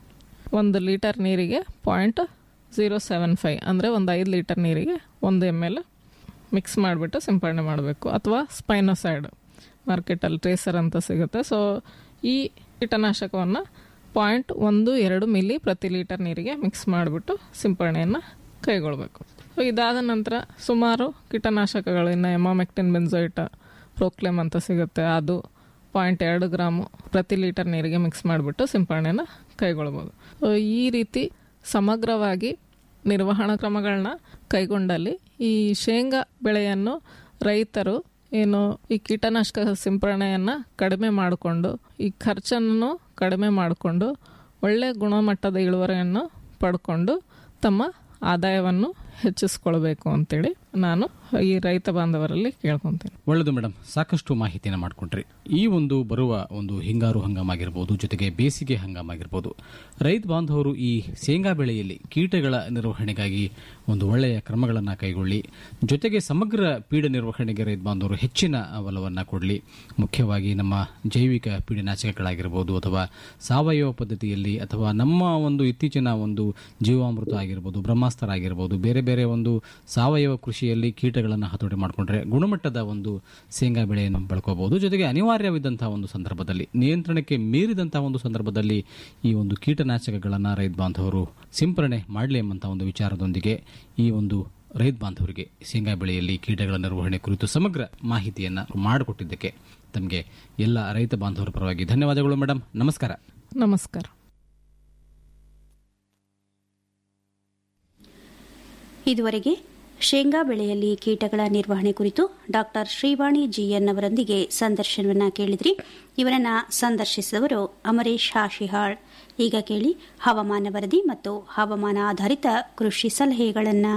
ಒಂದು ಲೀಟರ್ ನೀರಿಗೆ ಪಾಯಿಂಟ್ ಝೀರೋ ಸೆವೆನ್ ಫೈವ್ ಅಂದರೆ ಒಂದು ಐದು ಲೀಟರ್ ನೀರಿಗೆ ಒಂದು ಎಮ್ ಎಲ್ ಮಿಕ್ಸ್ ಮಾಡಿಬಿಟ್ಟು ಸಿಂಪರಣೆ ಮಾಡಬೇಕು ಅಥವಾ ಸ್ಪೈನೋಸೈಡ್ ಮಾರ್ಕೆಟಲ್ಲಿ ಟ್ರೇಸರ್ ಅಂತ ಸಿಗುತ್ತೆ ಸೊ ಈ ಕೀಟನಾಶಕವನ್ನು ಪಾಯಿಂಟ್ ಒಂದು ಎರಡು ಮಿಲಿ ಪ್ರತಿ ಲೀಟರ್ ನೀರಿಗೆ ಮಿಕ್ಸ್ ಮಾಡಿಬಿಟ್ಟು ಸಿಂಪರಣೆಯನ್ನು ಕೈಗೊಳ್ಳಬೇಕು ಸೊ ಇದಾದ ನಂತರ ಸುಮಾರು ಕೀಟನಾಶಕಗಳು ಇನ್ನು ಎಮಾಮೆಕ್ಟಿನ್ ಬೆನ್ಸೋಯಿಟ ಪ್ರೋಕ್ಲೇಮ್ ಅಂತ ಸಿಗುತ್ತೆ ಅದು ಪಾಯಿಂಟ್ ಎರಡು ಗ್ರಾಮು ಪ್ರತಿ ಲೀಟರ್ ನೀರಿಗೆ ಮಿಕ್ಸ್ ಮಾಡಿಬಿಟ್ಟು ಸಿಂಪರಣೆಯನ್ನು ಕೈಗೊಳ್ಬೋದು ಸೊ ಈ ರೀತಿ ಸಮಗ್ರವಾಗಿ ನಿರ್ವಹಣಾ ಕ್ರಮಗಳನ್ನ ಕೈಗೊಂಡಲ್ಲಿ ಈ ಶೇಂಗಾ ಬೆಳೆಯನ್ನು ರೈತರು ಏನು ಈ ಕೀಟನಾಶಕ ಸಿಂಪರಣೆಯನ್ನು ಕಡಿಮೆ ಮಾಡಿಕೊಂಡು ಈ ಖರ್ಚನ್ನು ಕಡಿಮೆ ಮಾಡಿಕೊಂಡು ಒಳ್ಳೆಯ ಗುಣಮಟ್ಟದ ಇಳುವರಿಯನ್ನು ಪಡ್ಕೊಂಡು ತಮ್ಮ ಆದಾಯವನ್ನು ಹೆಚ್ಚಿಸ್ಕೊಳ್ಬೇಕು ಅಂತೇಳಿ ನಾನು ಈ ರೈತ ಬಾಂಧವರಲ್ಲಿ ಕೇಳ್ಕೊತೀನಿ ಒಳ್ಳೆಯದು ಮೇಡಮ್ ಸಾಕಷ್ಟು ಮಾಹಿತಿಯನ್ನು ಮಾಡಿಕೊಂಡ್ರಿ ಈ ಒಂದು ಬರುವ ಒಂದು ಹಿಂಗಾರು ಹಂಗಾಮಾಗಿರ್ಬೋದು ಜೊತೆಗೆ ಬೇಸಿಗೆ ಹಂಗಾಮಾಗಿರ್ಬೋದು ರೈತ ಬಾಂಧವರು ಈ ಶೇಂಗಾ ಬೆಳೆಯಲ್ಲಿ ಕೀಟಗಳ ನಿರ್ವಹಣೆಗಾಗಿ ಒಂದು ಒಳ್ಳೆಯ ಕ್ರಮಗಳನ್ನು ಕೈಗೊಳ್ಳಿ ಜೊತೆಗೆ ಸಮಗ್ರ ಪೀಡ ನಿರ್ವಹಣೆಗೆ ರೈತ ಬಾಂಧವರು ಹೆಚ್ಚಿನ ಒಲವನ್ನು ಕೊಡಲಿ ಮುಖ್ಯವಾಗಿ ನಮ್ಮ ಜೈವಿಕ ಪೀಡನಾಶಕಗಳಾಗಿರ್ಬೋದು ಅಥವಾ ಸಾವಯವ ಪದ್ಧತಿಯಲ್ಲಿ ಅಥವಾ ನಮ್ಮ ಒಂದು ಇತ್ತೀಚಿನ ಒಂದು ಜೀವಾಮೃತ ಆಗಿರ್ಬೋದು ಬ್ರಹ್ಮಾಸ್ತ್ರ ಆಗಿರ್ಬೋದು ಬೇರೆ ಬೇರೆ ಒಂದು ಸಾವಯವ ಕೃಷಿಯಲ್ಲಿ ಕೀಟಗಳನ್ನು ಹತೋಟಿ ಮಾಡಿಕೊಂಡ್ರೆ ಗುಣಮಟ್ಟದ ಒಂದು ಶೇಂಗಾ ಬೆಳೆಯನ್ನು ಬೆಳ್ಕೋಬಹುದು ಜೊತೆಗೆ ಅನಿವಾರ್ಯವಿದ್ದಂತಹ ಒಂದು ಸಂದರ್ಭದಲ್ಲಿ ನಿಯಂತ್ರಣಕ್ಕೆ ಮೀರಿದಂತಹ ಒಂದು ಸಂದರ್ಭದಲ್ಲಿ ಈ ಒಂದು ಕೀಟನಾಶಕಗಳನ್ನು ರೈತ ಬಾಂಧವರು ಸಿಂಪರಣೆ ಮಾಡಲಿ ಎಂಬಂತಹ ಒಂದು ವಿಚಾರದೊಂದಿಗೆ ಈ ಒಂದು ರೈತ ಬಾಂಧವರಿಗೆ ಶೇಂಗಾ ಬೆಳೆಯಲ್ಲಿ ಕೀಟಗಳ ನಿರ್ವಹಣೆ ಕುರಿತು ಸಮಗ್ರ ಮಾಹಿತಿಯನ್ನು ಮಾಡಿಕೊಟ್ಟಿದ್ದಕ್ಕೆ ತಮಗೆ ಎಲ್ಲ ರೈತ ಬಾಂಧವರ ಪರವಾಗಿ ಧನ್ಯವಾದಗಳು ಮೇಡಮ್ ನಮಸ್ಕಾರ ನಮಸ್ಕಾರ ಇದುವರೆಗೆ ಶೇಂಗಾ ಬೆಳೆಯಲ್ಲಿ ಕೀಟಗಳ ನಿರ್ವಹಣೆ ಕುರಿತು ಡಾಕ್ಟರ್ ಶ್ರೀವಾಣಿ ಜಿಎನ್ ಅವರೊಂದಿಗೆ ಸಂದರ್ಶನವನ್ನ ಕೇಳಿದ್ರಿ ಇವರನ್ನ ಸಂದರ್ಶಿಸಿದವರು ಅಮರೇಶ್ ಹಾಶಿಹಾಳ್ ಈಗ ಕೇಳಿ ಹವಾಮಾನ ವರದಿ ಮತ್ತು ಹವಾಮಾನ ಆಧಾರಿತ ಕೃಷಿ ಸಲಹೆಗಳನ್ನು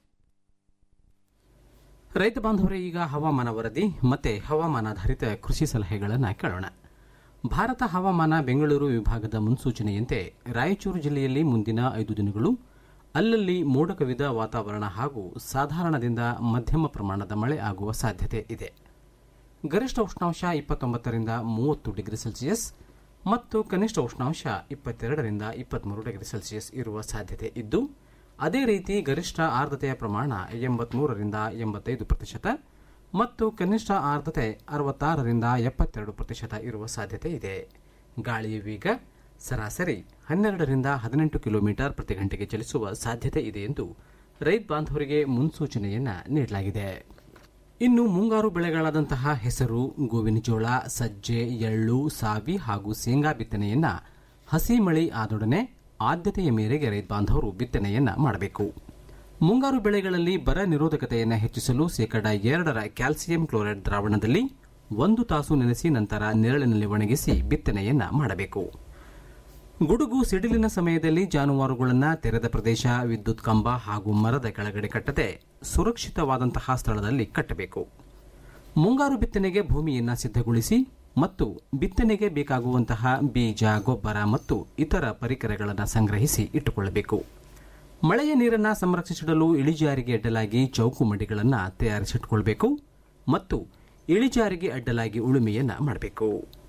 ರೈತ ಬಾಂಧವರೇ ಈಗ ಹವಾಮಾನ ವರದಿ ಮತ್ತೆ ಹವಾಮಾನಾಧಾರಿತ ಕೃಷಿ ಸಲಹೆಗಳನ್ನು ಕೇಳೋಣ ಭಾರತ ಹವಾಮಾನ ಬೆಂಗಳೂರು ವಿಭಾಗದ ಮುನ್ಸೂಚನೆಯಂತೆ ರಾಯಚೂರು ಜಿಲ್ಲೆಯಲ್ಲಿ ಮುಂದಿನ ಐದು ದಿನಗಳು ಅಲ್ಲಲ್ಲಿ ಮೋಡ ಕವಿದ ವಾತಾವರಣ ಹಾಗೂ ಸಾಧಾರಣದಿಂದ ಮಧ್ಯಮ ಪ್ರಮಾಣದ ಮಳೆ ಆಗುವ ಸಾಧ್ಯತೆ ಇದೆ ಗರಿಷ್ಠ ಉಷ್ಣಾಂಶ ಇಪ್ಪತ್ತೊಂಬತ್ತರಿಂದ ಮೂವತ್ತು ಡಿಗ್ರಿ ಸೆಲ್ಸಿಯಸ್ ಮತ್ತು ಕನಿಷ್ಠ ಉಷ್ಣಾಂಶ ಇಪ್ಪತ್ತೆರಡರಿಂದ ಇಪ್ಪತ್ಮೂರು ಡಿಗ್ರಿ ಸೆಲ್ಸಿಯಸ್ ಇರುವ ಸಾಧ್ಯತೆ ಇದ್ದು ಅದೇ ರೀತಿ ಗರಿಷ್ಠ ಆರ್ದ್ರತೆಯ ಪ್ರಮಾಣ ಎಂಬತ್ಮೂರರಿಂದ ಎಂಬತ್ತೈದು ಪ್ರತಿಶತ ಮತ್ತು ಕನಿಷ್ಠ ಆರ್ದ್ರತೆ ಅರವತ್ತಾರರಿಂದ ಎಪ್ಪತ್ತೆರಡು ಪ್ರತಿಶತ ಇರುವ ಸಾಧ್ಯತೆ ಇದೆ ಗಾಳಿಯ ವೇಗ ಸರಾಸರಿ ಹನ್ನೆರಡರಿಂದ ಹದಿನೆಂಟು ಕಿಲೋಮೀಟರ್ ಪ್ರತಿ ಗಂಟೆಗೆ ಚಲಿಸುವ ಸಾಧ್ಯತೆ ಇದೆ ಎಂದು ರೈತ ಬಾಂಧವರಿಗೆ ಮುನ್ಸೂಚನೆಯನ್ನ ನೀಡಲಾಗಿದೆ ಇನ್ನು ಮುಂಗಾರು ಬೆಳೆಗಳಾದಂತಹ ಹೆಸರು ಗೋವಿನ ಜೋಳ ಸಜ್ಜೆ ಎಳ್ಳು ಸಾವಿ ಹಾಗೂ ಶೇಂಗಾ ಬಿತ್ತನೆಯನ್ನ ಹಸಿ ಮಳೆ ಆದೊಡನೆ ಆದ್ಯತೆಯ ಮೇರೆಗೆ ರೈತ ಬಾಂಧವರು ಬಿತ್ತನೆಯನ್ನ ಮಾಡಬೇಕು ಮುಂಗಾರು ಬೆಳೆಗಳಲ್ಲಿ ಬರ ನಿರೋಧಕತೆಯನ್ನು ಹೆಚ್ಚಿಸಲು ಶೇಕಡ ಎರಡರ ಕ್ಯಾಲ್ಸಿಯಂ ಕ್ಲೋರೈಡ್ ದ್ರಾವಣದಲ್ಲಿ ಒಂದು ತಾಸು ನೆನೆಸಿ ನಂತರ ನೆರಳಿನಲ್ಲಿ ಒಣಗಿಸಿ ಬಿತ್ತನೆಯನ್ನ ಮಾಡಬೇಕು ಗುಡುಗು ಸಿಡಿಲಿನ ಸಮಯದಲ್ಲಿ ಜಾನುವಾರುಗಳನ್ನು ತೆರೆದ ಪ್ರದೇಶ ವಿದ್ಯುತ್ ಕಂಬ ಹಾಗೂ ಮರದ ಕೆಳಗಡೆ ಕಟ್ಟದೆ ಸುರಕ್ಷಿತವಾದಂತಹ ಸ್ಥಳದಲ್ಲಿ ಕಟ್ಟಬೇಕು ಮುಂಗಾರು ಬಿತ್ತನೆಗೆ ಭೂಮಿಯನ್ನು ಸಿದ್ಧಗೊಳಿಸಿ ಮತ್ತು ಬಿತ್ತನೆಗೆ ಬೇಕಾಗುವಂತಹ ಬೀಜ ಗೊಬ್ಬರ ಮತ್ತು ಇತರ ಪರಿಕರಗಳನ್ನು ಸಂಗ್ರಹಿಸಿ ಇಟ್ಟುಕೊಳ್ಳಬೇಕು ಮಳೆಯ ನೀರನ್ನು ಸಂರಕ್ಷಿಸಿಡಲು ಇಳಿಜಾರಿಗೆ ಅಡ್ಡಲಾಗಿ ಚೌಕು ಮಡಿಗಳನ್ನು ತಯಾರಿಸಿಟ್ಕೊಳ್ಬೇಕು ಮತ್ತು ಇಳಿಜಾರಿಗೆ ಅಡ್ಡಲಾಗಿ ಉಳುಮೆಯನ್ನು ಮಾಡಬೇಕು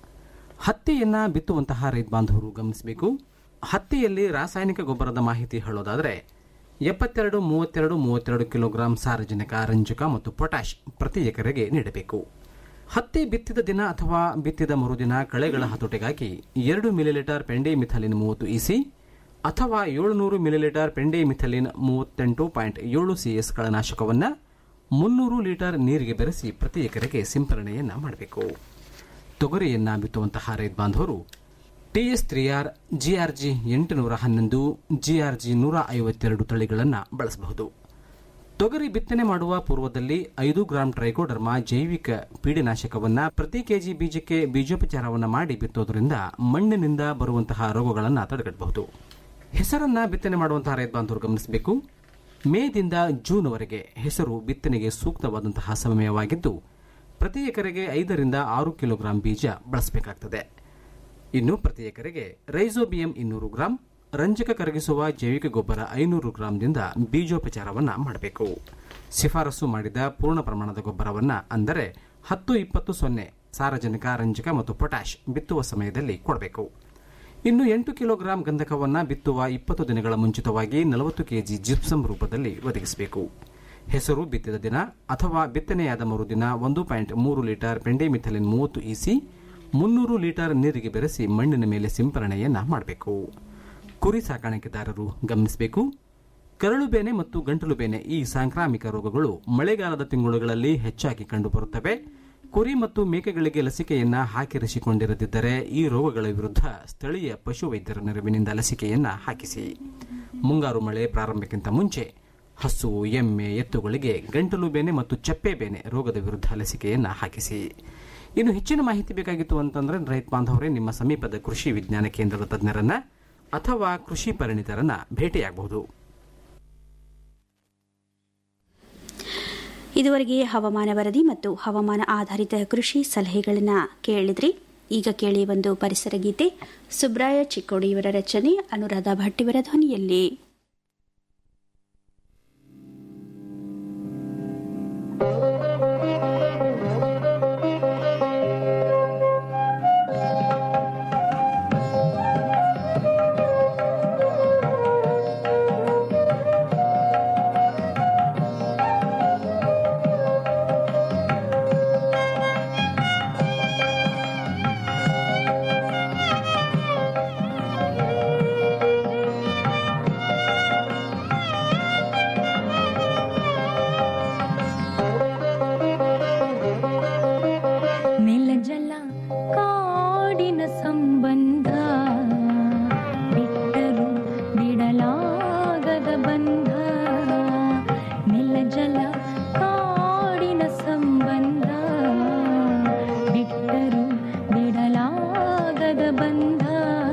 ಹತ್ತಿಯನ್ನ ಬಿತ್ತುವಂತಹ ರೈತ ಬಾಂಧವರು ಗಮನಿಸಬೇಕು ಹತ್ತಿಯಲ್ಲಿ ರಾಸಾಯನಿಕ ಗೊಬ್ಬರದ ಮಾಹಿತಿ ಹೇಳೋದಾದರೆ ಎಪ್ಪತ್ತೆರಡು ಮೂವತ್ತೆರಡು ಮೂವತ್ತೆರಡು ಕಿಲೋಗ್ರಾಂ ಸಾರಜನಕ ರಂಜಕ ಮತ್ತು ಪೊಟ್ಯಾಷ್ ಪ್ರತಿ ಎಕರೆಗೆ ನೀಡಬೇಕು ಹತ್ತಿ ಬಿತ್ತಿದ ದಿನ ಅಥವಾ ಬಿತ್ತಿದ ಮರುದಿನ ಕಳೆಗಳ ಹತೋಟಿಗಾಗಿ ಎರಡು ಮಿಲಿಲೀಟರ್ ಪೆಂಡಿಮಿಥಲಿನ್ ಮೂವತ್ತು ಇಸಿ ಅಥವಾ ಏಳುನೂರು ಮಿಲಿಲೀಟರ್ ಪೆಂಡಿಮಿಥಲಿನ್ ಮೂವತ್ತೆಂಟು ಪಾಯಿಂಟ್ ಏಳು ಸಿಎಸ್ ಕಳನಾಶಕವನ್ನು ಮುನ್ನೂರು ಲೀಟರ್ ನೀರಿಗೆ ಬೆರೆಸಿ ಪ್ರತಿ ಎಕರೆಗೆ ಸಿಂಪರಣೆಯನ್ನು ಮಾಡಬೇಕು ತೊಗರಿಯನ್ನ ಬಿತ್ತುವಂತಹ ರೈತ ಬಾಂಧವರು ಟಿಎಸ್ ತ್ರೀ ಆರ್ ಜಿಆರ್ಜಿ ಎಂಟುನೂರ ಹನ್ನೊಂದು ಜಿಆರ್ಜಿ ನೂರ ಐವತ್ತೆರಡು ತಳಿಗಳನ್ನು ಬಳಸಬಹುದು ತೊಗರಿ ಬಿತ್ತನೆ ಮಾಡುವ ಪೂರ್ವದಲ್ಲಿ ಐದು ಗ್ರಾಂ ಟ್ರೈಕೋಡರ್ಮಾ ಜೈವಿಕ ಪೀಡನಾಶಕವನ್ನು ಪ್ರತಿ ಕೆಜಿ ಬೀಜಕ್ಕೆ ಬೀಜೋಪಚಾರವನ್ನು ಮಾಡಿ ಬಿತ್ತೋದ್ರಿಂದ ಮಣ್ಣಿನಿಂದ ಬರುವಂತಹ ರೋಗಗಳನ್ನು ತಡೆಗಟ್ಟಬಹುದು ಹೆಸರನ್ನ ಬಿತ್ತನೆ ಮಾಡುವಂತಹ ರೈತ ಬಾಂಧವರು ಗಮನಿಸಬೇಕು ಮೇದಿಂದ ಜೂನ್ವರೆಗೆ ಹೆಸರು ಬಿತ್ತನೆಗೆ ಸೂಕ್ತವಾದಂತಹ ಸಮಯವಾಗಿದ್ದು ಪ್ರತಿ ಎಕರೆಗೆ ಐದರಿಂದ ಆರು ಕಿಲೋಗ್ರಾಂ ಬೀಜ ಬಳಸಬೇಕಾಗ್ತದೆ ಇನ್ನು ಪ್ರತಿ ಎಕರೆಗೆ ರೈಸೋಬಿಯಂ ಇನ್ನೂರು ಗ್ರಾಂ ರಂಜಕ ಕರಗಿಸುವ ಜೈವಿಕ ಗೊಬ್ಬರ ಐನೂರು ಗ್ರಾಂದಿಂದ ಬೀಜೋಪಚಾರವನ್ನು ಮಾಡಬೇಕು ಶಿಫಾರಸು ಮಾಡಿದ ಪೂರ್ಣ ಪ್ರಮಾಣದ ಗೊಬ್ಬರವನ್ನು ಅಂದರೆ ಹತ್ತು ಇಪ್ಪತ್ತು ಸೊನ್ನೆ ಸಾರಜನಕ ರಂಜಕ ಮತ್ತು ಪೊಟ್ಯಾಷ್ ಬಿತ್ತುವ ಸಮಯದಲ್ಲಿ ಕೊಡಬೇಕು ಇನ್ನು ಎಂಟು ಕಿಲೋಗ್ರಾಂ ಗಂಧಕವನ್ನು ಬಿತ್ತುವ ಇಪ್ಪತ್ತು ದಿನಗಳ ಮುಂಚಿತವಾಗಿ ನಲವತ್ತು ಕೆಜಿ ಜಿಪ್ಸಮ್ ರೂಪದಲ್ಲಿ ಒದಗಿಸಬೇಕು ಹೆಸರು ಬಿತ್ತಿದ ದಿನ ಅಥವಾ ಬಿತ್ತನೆಯಾದ ಮರುದಿನ ಒಂದು ಪಾಯಿಂಟ್ ಮೂರು ಲೀಟರ್ ಪೆಂಡೆಮಿಥಲಿನ್ ಮೂವತ್ತು ಇಸಿ ಮುನ್ನೂರು ಲೀಟರ್ ನೀರಿಗೆ ಬೆರೆಸಿ ಮಣ್ಣಿನ ಮೇಲೆ ಸಿಂಪರಣೆಯನ್ನ ಮಾಡಬೇಕು ಕುರಿ ಸಾಕಾಣಿಕೆದಾರರು ಗಮನಿಸಬೇಕು ಕರಳು ಬೇನೆ ಮತ್ತು ಗಂಟಲು ಬೇನೆ ಈ ಸಾಂಕ್ರಾಮಿಕ ರೋಗಗಳು ಮಳೆಗಾಲದ ತಿಂಗಳುಗಳಲ್ಲಿ ಹೆಚ್ಚಾಗಿ ಕಂಡುಬರುತ್ತವೆ ಕುರಿ ಮತ್ತು ಮೇಕೆಗಳಿಗೆ ಲಸಿಕೆಯನ್ನ ಹಾಕಿರಿಸಿಕೊಂಡಿರದಿದ್ದರೆ ಈ ರೋಗಗಳ ವಿರುದ್ಧ ಸ್ಥಳೀಯ ಪಶುವೈದ್ಯರ ನೆರವಿನಿಂದ ಲಸಿಕೆಯನ್ನ ಹಾಕಿಸಿ ಮುಂಗಾರು ಮಳೆ ಪ್ರಾರಂಭಕ್ಕಿಂತ ಮುಂಚೆ ಹಸು ಎಮ್ಮೆ ಎತ್ತುಗಳಿಗೆ ಗಂಟಲು ಬೇನೆ ಮತ್ತು ಚಪ್ಪೆ ಬೇನೆ ರೋಗದ ವಿರುದ್ಧ ಲಸಿಕೆಯನ್ನ ಹಾಕಿಸಿ ಇನ್ನು ಹೆಚ್ಚಿನ ಮಾಹಿತಿ ಬೇಕಾಗಿತ್ತು ಅಂತಂದ್ರೆ ರೈತ ಬಾಂಧವರೇ ನಿಮ್ಮ ಸಮೀಪದ ಕೃಷಿ ವಿಜ್ಞಾನ ಕೇಂದ್ರದ ತಜ್ಞರನ್ನ ಅಥವಾ ಕೃಷಿ ಪರಿಣಿತರನ್ನ ಭೇಟಿಯಾಗಬಹುದು ಇದುವರೆಗೆ ಹವಾಮಾನ ವರದಿ ಮತ್ತು ಹವಾಮಾನ ಆಧಾರಿತ ಕೃಷಿ ಸಲಹೆಗಳನ್ನು ಕೇಳಿದ್ರಿ ಈಗ ಕೇಳಿ ಒಂದು ಪರಿಸರ ಗೀತೆ ಸುಬ್ರಾಯ ಚಿಕ್ಕೋಡಿಯವರ ರಚನೆ ಅನುರಾಧ ಭಟ್ಟಿಯವರ ಧ್ವನಿಯಲ್ಲಿ ನೆಲ ಜಲ ಕಾಡಿನ ಸಂಬಂಧ ಬಿಟ್ಟರು ಬಿಡಲಾಗದ ಬಂಧ ನೆಲ ಜಲ ಕಾಡಿನ ಸಂಬಂಧ ಬಿಟ್ಟರು ಬಿಡಲಾಗದ ಬಂಧ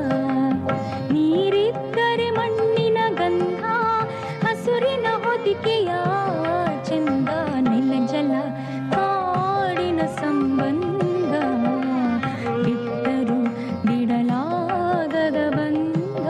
ನೀರಿದ್ದರೆ ಮಣ್ಣಿನ ಗಂಧ ಹಸುರಿನ ಹೊದಿಕೆಯ ಚಂದ ನೆಲ ಜಲ ಕಾಡಿನ ಸಂಬಂಧ ಬಿಟ್ಟರು ಬಿಡಲಾಗದ ಬಂಧ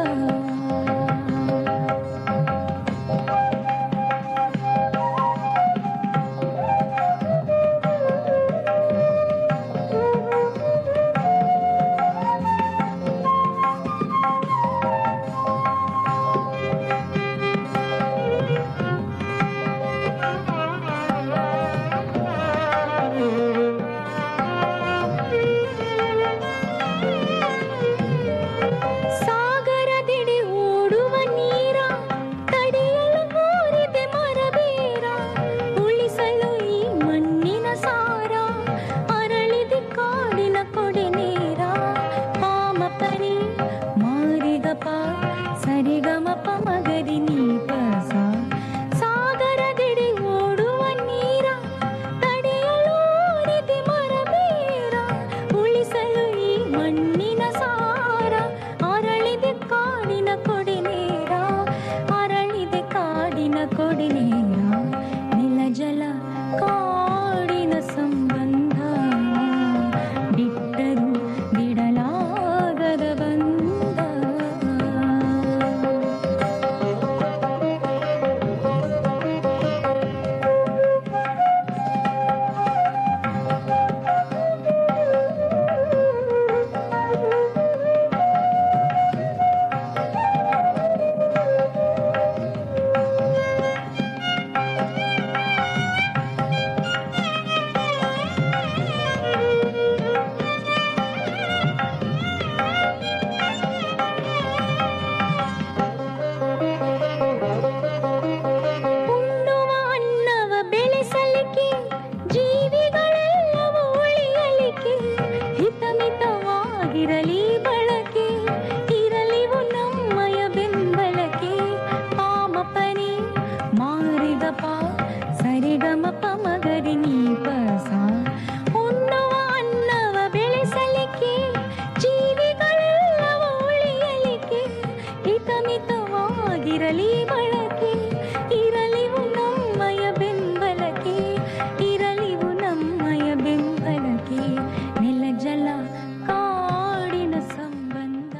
ಇರಲಿ ಬಳಕೆ ಇರಲಿವು ನಮ್ಮಯ ಬೆಂಬಲಕ್ಕೆ ಇರಲಿವು ನಮ್ಮಯ ಬೆಂಬಲಕ್ಕೆ ನೆಲ ಜಲ ಕಾಡಿನ ಸಂಬಂಧ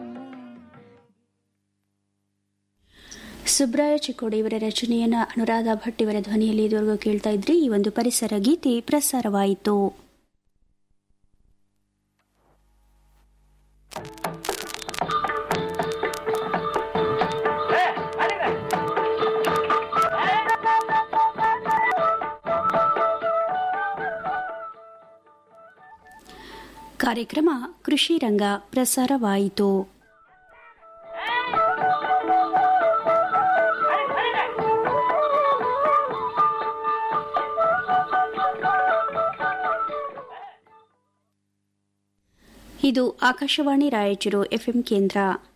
ಸುಬ್ರಾಯ ಚಿಕ್ಕೋಡಿ ಇವರ ರಚನೆಯನ್ನ ಅನುರಾಧ ಭಟ್ ಇವರ ಧ್ವನಿಯಲ್ಲಿ ಇದುವರೆಗೂ ಕೇಳ್ತಾ ಇದ್ರಿ ಈ ಒಂದು ಪರಿಸರ ಗೀತೆ ಪ್ರಸಾರವಾಯಿತು ಕಾರ್ಯಕ್ರಮ ಕೃಷಿ ರಂಗ ಪ್ರಸಾರವಾಯಿತು ಇದು ಆಕಾಶವಾಣಿ ರಾಯಚೂರು ಎಫ್ಎಂ ಕೇಂದ್ರ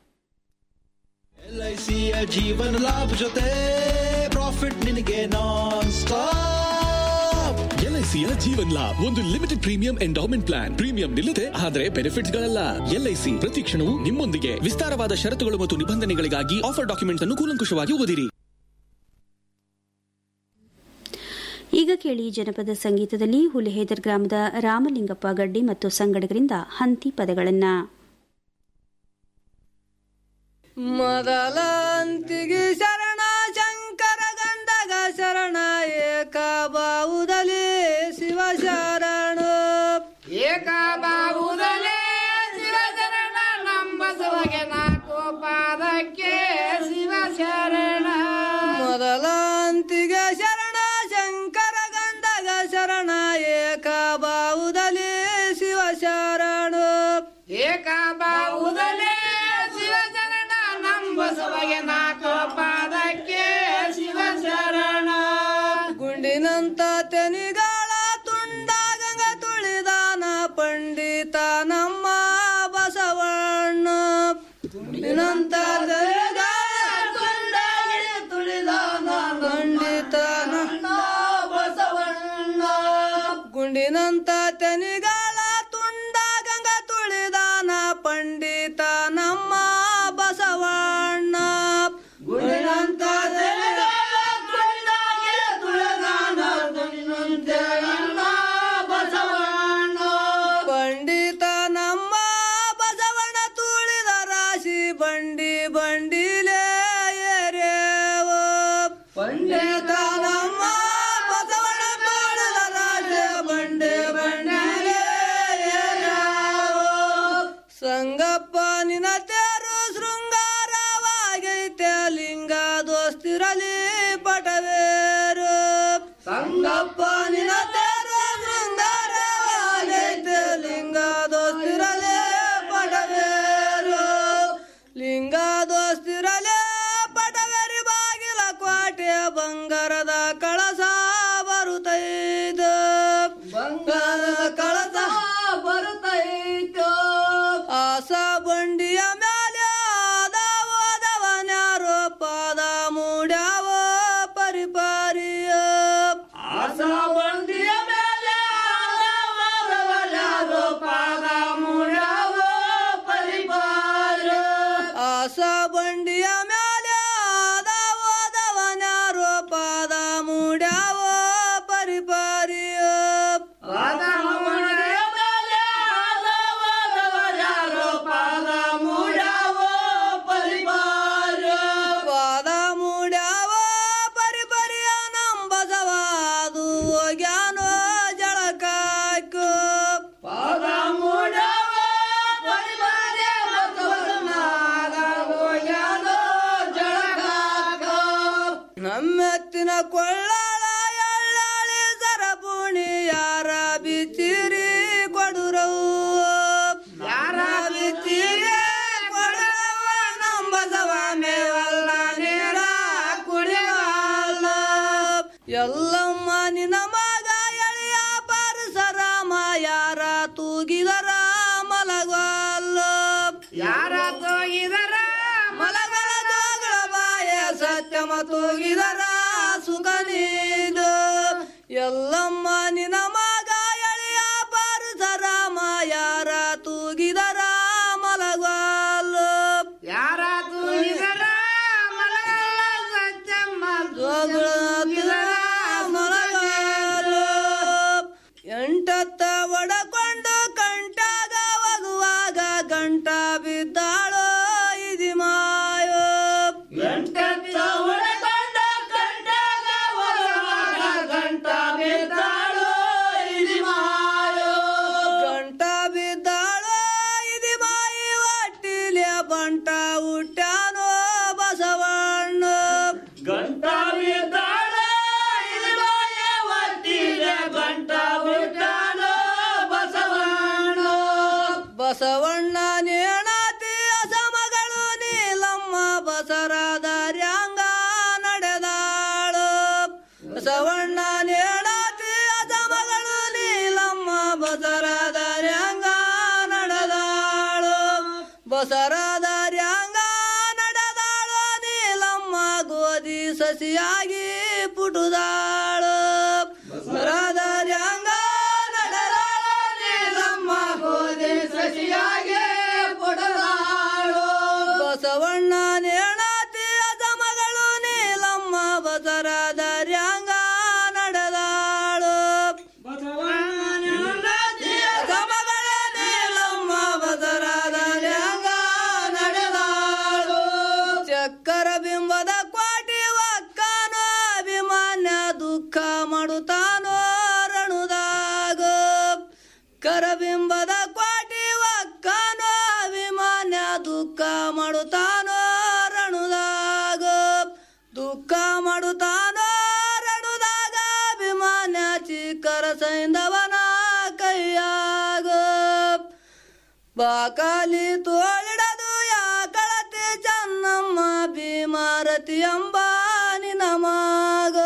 ಎಲ್ಐಸಿಯ ಜೀವನ ಲಾಭ ಜೊತೆ ಪ್ರಾಫಿಟ್ ನಿನಗೆ ನಾನ್ ಸ್ಟಾಪ್ ಎಲ್ಐಸಿಯ ಜೀವನ್ ಲಾಭ್ ಒಂದು limited premium endowment plan premium ನಿಲ್ಲದೆ ಆದರೆ ಬೆನಿಫಿಟ್ಸ್ ಗಳಲ್ಲ ಎಲ್ಐಸಿ ಪ್ರತಿ ಕ್ಷಣವೂ ನಿಮ್ಮೊಂದಿಗೆ ವಿಸ್ತಾರವಾದ ಷರತ್ತುಗಳು ಮತ್ತು ನಿಬಂಧನೆಗಳಿಗಾಗಿ ಆಫರ್ ಡಾಕ್ಯುಮೆಂಟ್ಸ್ ಅನ್ನು ಕೂಲಂಕುಷವಾಗಿ ಓದಿರಿ ಈಗ ಕೇಳಿ ಜನಪದ ಸಂಗೀತದಲ್ಲಿ ಹುಲಿಹೇದರ್ ಗ್ರಾಮದ ರಾಮಲಿಂಗಪ್ಪ ಗಡ್ಡಿ ಮತ್ತು ಸಂಗಡಿಗರಿಂದ ಹಂತಿ ಪದಗಳನ್ನ ಮೊದಲಂತಿಗೆ ಶರಣ ಶಂಕರ ಗಂಧಗ ಶರಣ ಏಕ ಬಾವುದಲಿ ಶಿವ ಶರಣ ಏಕ ಬಾವುದಲಿ ಶಿವ ಶರಣ ನಂಬಸುವಗೆ ನಾಲ್ಕು ಪಾದಕ್ಕೆ ಶಿವ ಶರಣ ಮೊದಲಂತಿಗೆ ಶರಣ ಶಂಕರ ಗಂಧಗ ಶರಣ ಏಕ ಬಾವುದಲಿ ಶಿವ ಶರಣ ಏಕ ಬಾವುದಲಿ ಶಿವ ಶರಣ ನಂಬಸುವಗೆ ನಾಲ್ಕು ಪಾದಕ್ಕೆ ಶಿವ ಶರಣ ಗುಂಡಿನಂತ ತೆನಿಗಾಳ ತುಂಡ ಗಂಗ ತುಳಿದಾನ ಪಂಡಿತ ನಮ್ಮ ಬಸವಣ್ಣ ಗುಂಡಿನಂತ ತೆನಿಗಾಳ ತುಂಡ ತುಳಿದಾನ ಪಂಡಿತ ನಮ್ಮ ಬಸವಣ್ಣ ಗುಂಡಿನಂತ ತೆನಿಗಾಳ ತುಂಡ ಗಂಗ ತುಳಿದಾನ ಪಂಡಿತ ನಮ್ಮ ಬಸವಣ್ಣ ಗುಂಡಿನಂತ ತೆನಿಗಾಳ ತುಂಡ ತುಳಿದಾನ ಪಂಡಿತ ನಮ್ಮ ಬಸವಣ್ಣ ಪಂಡಿತ ನಮ್ಮ ಬಸವಣ್ಣ ತುಳಿದ ರಾಶಿ ಬಂಡಿ ಬಂಡಿಲೇ ಏರೇವ ಪಂಡಿತ ನಮ್ಮ ಬಸವಣ್ಣ ತುಳಿದ ರಾಶಿ ಬಂಡಿ ಬಂಡಿಲೇ ಏರೇವ ಸಂಗಪ್ಪ ನಿನ ತೇರು ಶೃಂಗಾರವಾಗೈತೆ ಲಿಂಗ ದೋಸ್ತಿರಲಿ ಪಟವೇರು ಸಂಗಪ್ಪ ನಿನ ತೇರು ಶೃಂಗಾರವಾಗೈತೆ ಲಿಂಗ ದೋಸ್ತಿರಲಿ ಪಟವೇರು ಲಿಂಗ ದೋಸ್ತಿರಲಿ ಪಟವೇರಿ ಬಾಗಿಲ ಕೋಟೆ ಬಂಗಾರದ ಕಳಸ ಬರುತ್ತೈದು ಬಂಗಾರದ ಕಳಸ ಬರುತ್ತೈತು ಆಸ ಬಂಡಿಯ ಮೇಲೆ ಆದವದವನ್ಯಾರೋ ಪಾದ ಮೂಡ್ಯಾವ ಪರಿಪಾರಿಯ ಆಸ ಬಂಡಿಯ ಮೇಲೆ ಆದವದವನ್ಯಾರೋ ಪಾದ ಮೂಡ್ಯಾವ ಪರಿಪಾರ ಆಸ ಬಂಡಿಯ ಮೇಲೆ ಆದವದವನ್ಯಾರೋ ಪಾದ ಮೂಡ್ಯಾವ ಪರಿಪಾರಿಯ ಪಾದ ಮೂಡ್ಯಾವ ಮೇಲೆ ಆದವದವನ್ಯಾರೋ ಪಾದ ಮೂಡ್ಯಾವ ಪರಿಪಾರ ಪಾದ ಮೂಡ್ಯಾವ ಪರಿಪರಿಯ ನಂಬಸವಾದು ಹೋಗ್ಯಾನೋ ಜಳಕಾಕು ಪಾದ ಮೂಡ್ಯಾವ ಪರಿಪರಿಯ ಹೋಗ್ಯಾನೋ ಜಳಕಾಕ ನಮ್ಮೆತ್ತಿನ ಕೊಳ್ಳಾಳ ಎಳ್ಳಾಳಿ ಸರಪುಣಿ ಯಾರ ಬಿಚ್ಚಿರಿ ಕೊಡುರವು ಯಾರ ಬಿಚ್ಚಿರಿ ಕೊಡುರವ ನಂಬಸವ ಮೇವಲ್ಲ ನೀರ ಕುಡಿವಲ್ಲ ಎಲ್ಲಮ್ಮ ನಿನ ಮಗ ಎಳೆಯ ಪರಸರಾಮ ಯಾರ ತೂಗಿದರ ಮಲಗಲ್ಲ ಯಾರ ತೂಗಿದರ ಮಲಗಳ ದೋಗಳ ಬಾಯ ಸತ್ಯಮ ತೂಗಿದರ ಸುಖ ನೀಡು ಎಲ್ಲಮ್ಮ ನಿನ ಮಗ ಎಳೆಯ ಪರಸರಾಮ ಯಾರ ತೂಗಿದರ ಮಲಗಲ್ಲ ಯಾರ ತೂಗಿದರ ಮಲಗಳ ಹುಟ್ಟ್ಯಾನೋ ಬಸವಣ್ಣ ಗಂಟ ಬಿದ್ದಾಳ ಇಲ್ವಾಯ ಒಟ್ಟಿಗೆ ಗಂಟ ಬಿಟ್ಟಾನೋ ಬಸವಣ್ಣ ಬಸವಣ್ಣ ನೇಣತಿ ಅಸಮಗಳು ನೀಲಮ್ಮ ಬಸರಾದಾರ್ಯಾಂಗ ನಡೆದಾಳು ಬಸವಣ್ಣ ನೇಣತಿ ಅಸಮಗಳು ನೀಲಮ್ಮ ಬಸರಾದಾರ್ಯಾಂಗ ನಡೆದಾಳು ಬಸರಾದಾರ್ಯಾಂಗ ನಡೆದಾಳು ನೀಲಮ್ಮ ಗೋಧಿ ಸಸಿಯಾಗಿ ಪುಟುದಾಳು ಬಸರಾದಾರ್ಯಾಂಗ ನಡೆದಾಳು ನೀಲಮ್ಮ ಗೋಧಿ ಸಸಿಯಾಗಿ ಪುಟದಾಳು ಬಸವಣ್ಣ ನೇಣತಿ ಅಜಮಗಳು ನೀಲಮ್ಮ ಬಸರಾದಾರ್ಯಾಂಗ ನಡೆದಾಳು ಅಜಮಗಳ ನೀಲಮ್ಮ ಬಸರಾದಾರ್ಯಾಂಗ ನಡೆದಾಳು ಚಕ್ಕರ ಬಿಂಬದ ಕ್ವಾಟಿ ಒಕ್ಕನೋ ಅಭಿಮಾನ್ಯ ದುಃಖ ಮಾಡುತ್ತಾನೋ ರಣುದಾಗ ಕರಬಿಂಬದ ಕ್ವಾಟಿ ಒಕ್ಕನೋ ಅಭಿಮಾನ್ಯ ದುಃಖ ಮಾಡುತ್ತಾನೋ ರಣುದಾಗ ದುಃಖ ಮಾಡುತ್ತಾನೋ ರಣುದಾಗ ಅಭಿಮಾನ್ಯ ಚಿಕ್ಕರ ಸೈಂದವನ ಕೈಯಾಗ ಬಾಕಾಲಿ ತೋಳಿಡದು ಯಾಕಳತಿ ಚನ್ನಮ್ಮ ಭೀಮಾರತಿ ಅಂಬಾನಿ ನಮಾಗ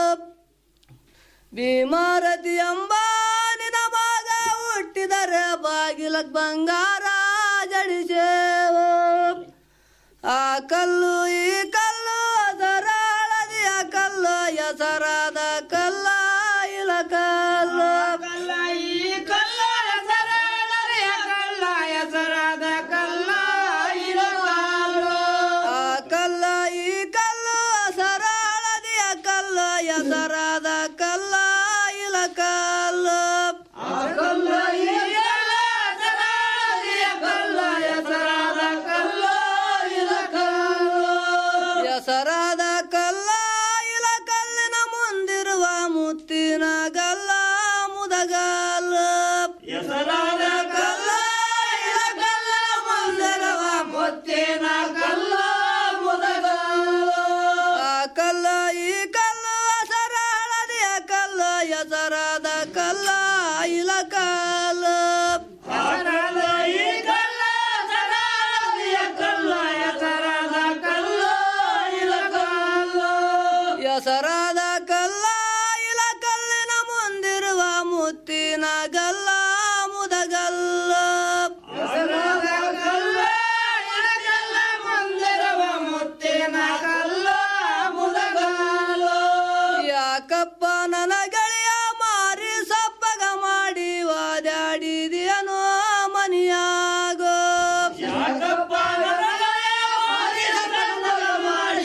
ಭೀಮಾರತಿ ಅಂಬಾನಿ ನಮಾಗ ಹುಟ್ಟಿದರೆ ಬಾಗಿಲಕ್ ಬಂಗಾರ ಜಡಿಸೇವ ಆ ಕಲ್ಲು ಈ ಕಲ್ಲು ಅದರ ಹಳದಿಯ ಕಲ್ಲು ಹೆಸರಾದ ಕಲ್ಲ ಇಲ ಕಲ್ಲು ಕಲ್ಲ ಈ ಕಲ್ಲ ಹೆಸರಾದ ಕಲ್ಲ ಹೆಸರಾದ ಕಲ್ಲ ಇಲ ಕಲ್ಲು ಆ ಕಲ್ಲ ಈ ಕಲ್ಲು ಹಸರ ಹಳದಿಯ ಕಲ್ಲು ಹೆಸರಾದ ಕಲ್ಲ ಇಲ ಕಲ್ಲು ಆ ಕಲ್ಲ ಈ ಕಲ್ಲ ಹಸರ ಹಳದಿಯ ಕಲ್ಲ ಹೆಸರಾದ ಕಲ್ಲ ಇಲ ಕಲ್ಲು ಹೆಸರಾದ ಕಲ್ಲ ಇಲ ಕಲ್ಲಿನ ಮುಂದಿರುವ ಮುತ್ತಿನ ಗಲ್ಲ ಮುದಗಲ್ಲ ಹೆಸರಾದ ಕಲ್ಲ ಇಲ ಕಲ್ಲ ಮುಂದಿರುವ ಮುತ್ತಿನ ಕಲ್ಲ ಮುದಗಲ್ಲ ಆ ಕಲ್ಲ ಈ ಕಲ್ಲ ಹೆಸರ ಹಳದಿಯ ಕಲ್ಲ ಹೆಸರಾದ ಕಲ್ಲ ಇಲ ಕಲ್ಲ ಹೆಸರಾದ ಈ ಕಲ್ಲ ಹೆಸರ ಹಳದಿಯ ಕಲ್ಲ ಹೆಸರಾದ ಕಲ್ಲ ಇಲ ಕಲ್ಲ ಹೆಸರಾದ ಕಲ್ಲ ಇಲ ಕಲ್ಲಿನ ಮುಂದಿರುವ ಮುತ್ತಿನ ಗಲ್ಲ ಮುದಗಲ್ಲ ಹೆಸರಾದ ಕಲ್ಲ ಇಲ ಕಲ್ಲ ಮುಂದಿರುವ ಮುತ್ತಿನ ಗಲ್ಲ ಮುದಗಲ್ಲ ಯಾಕಪ್ಪ ನನ್ನ ಗೆಳೆಯ ಮಾರಿ ಸಪ್ಪಗ ಮಾಡಿ ವಾದಾಡಿದೆಯನೋ ಮನಿಯಾಗ ಯಾಕಪ್ಪ ನನ್ನ ಗೆಳೆಯ ಮಾರಿ ಸಪ್ಪಗ ಮಾಡಿ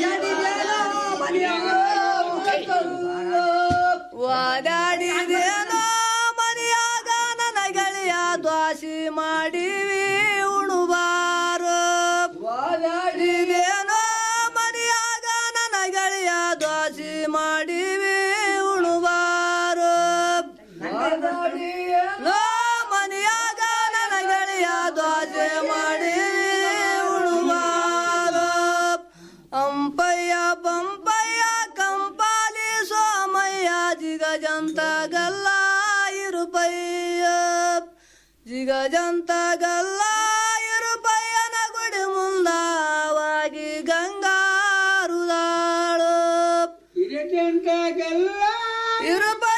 ವಾದಾಡಿದೇನೋ ಮನೆಯಾಗ ನನ್ನ ಗೆಳೆಯ ದ್ವಾಸಿ ಮಾಡಿವಿ ಉಣುಬಾರು ವಾದಾಡಿದೇನೋ ಮನೆಯಾಗ ನನ್ನ ಗೆಳೆಯ ದ್ವಾಸಿ ಮಾಡಿವಿ ಉಣುಬಾರು ಲೋ ಮನೆಯಾಗ ನನ್ನ ಗೆಳೆಯ ದ್ವಾಸಿ ಮಾಡಿವಿ ಉಣುಬಾರು ಅಂಪಯ್ಯ ಪಂಪಯ್ಯ ಕಂಪಾಲಿ ಸೋಮಯ್ಯ ಜಿಗಜಂತ ಗಲ್ಲ ಇರುಪಯ್ಯ ಜಿಗಜಂತ ಗಲ್ಲ ಇರುಪಯ್ಯನ ಗುಡಿ ಮುಂದವಾಗಿ ಗಂಗಾರುದಾಳು ಇರುಪಯ್ಯ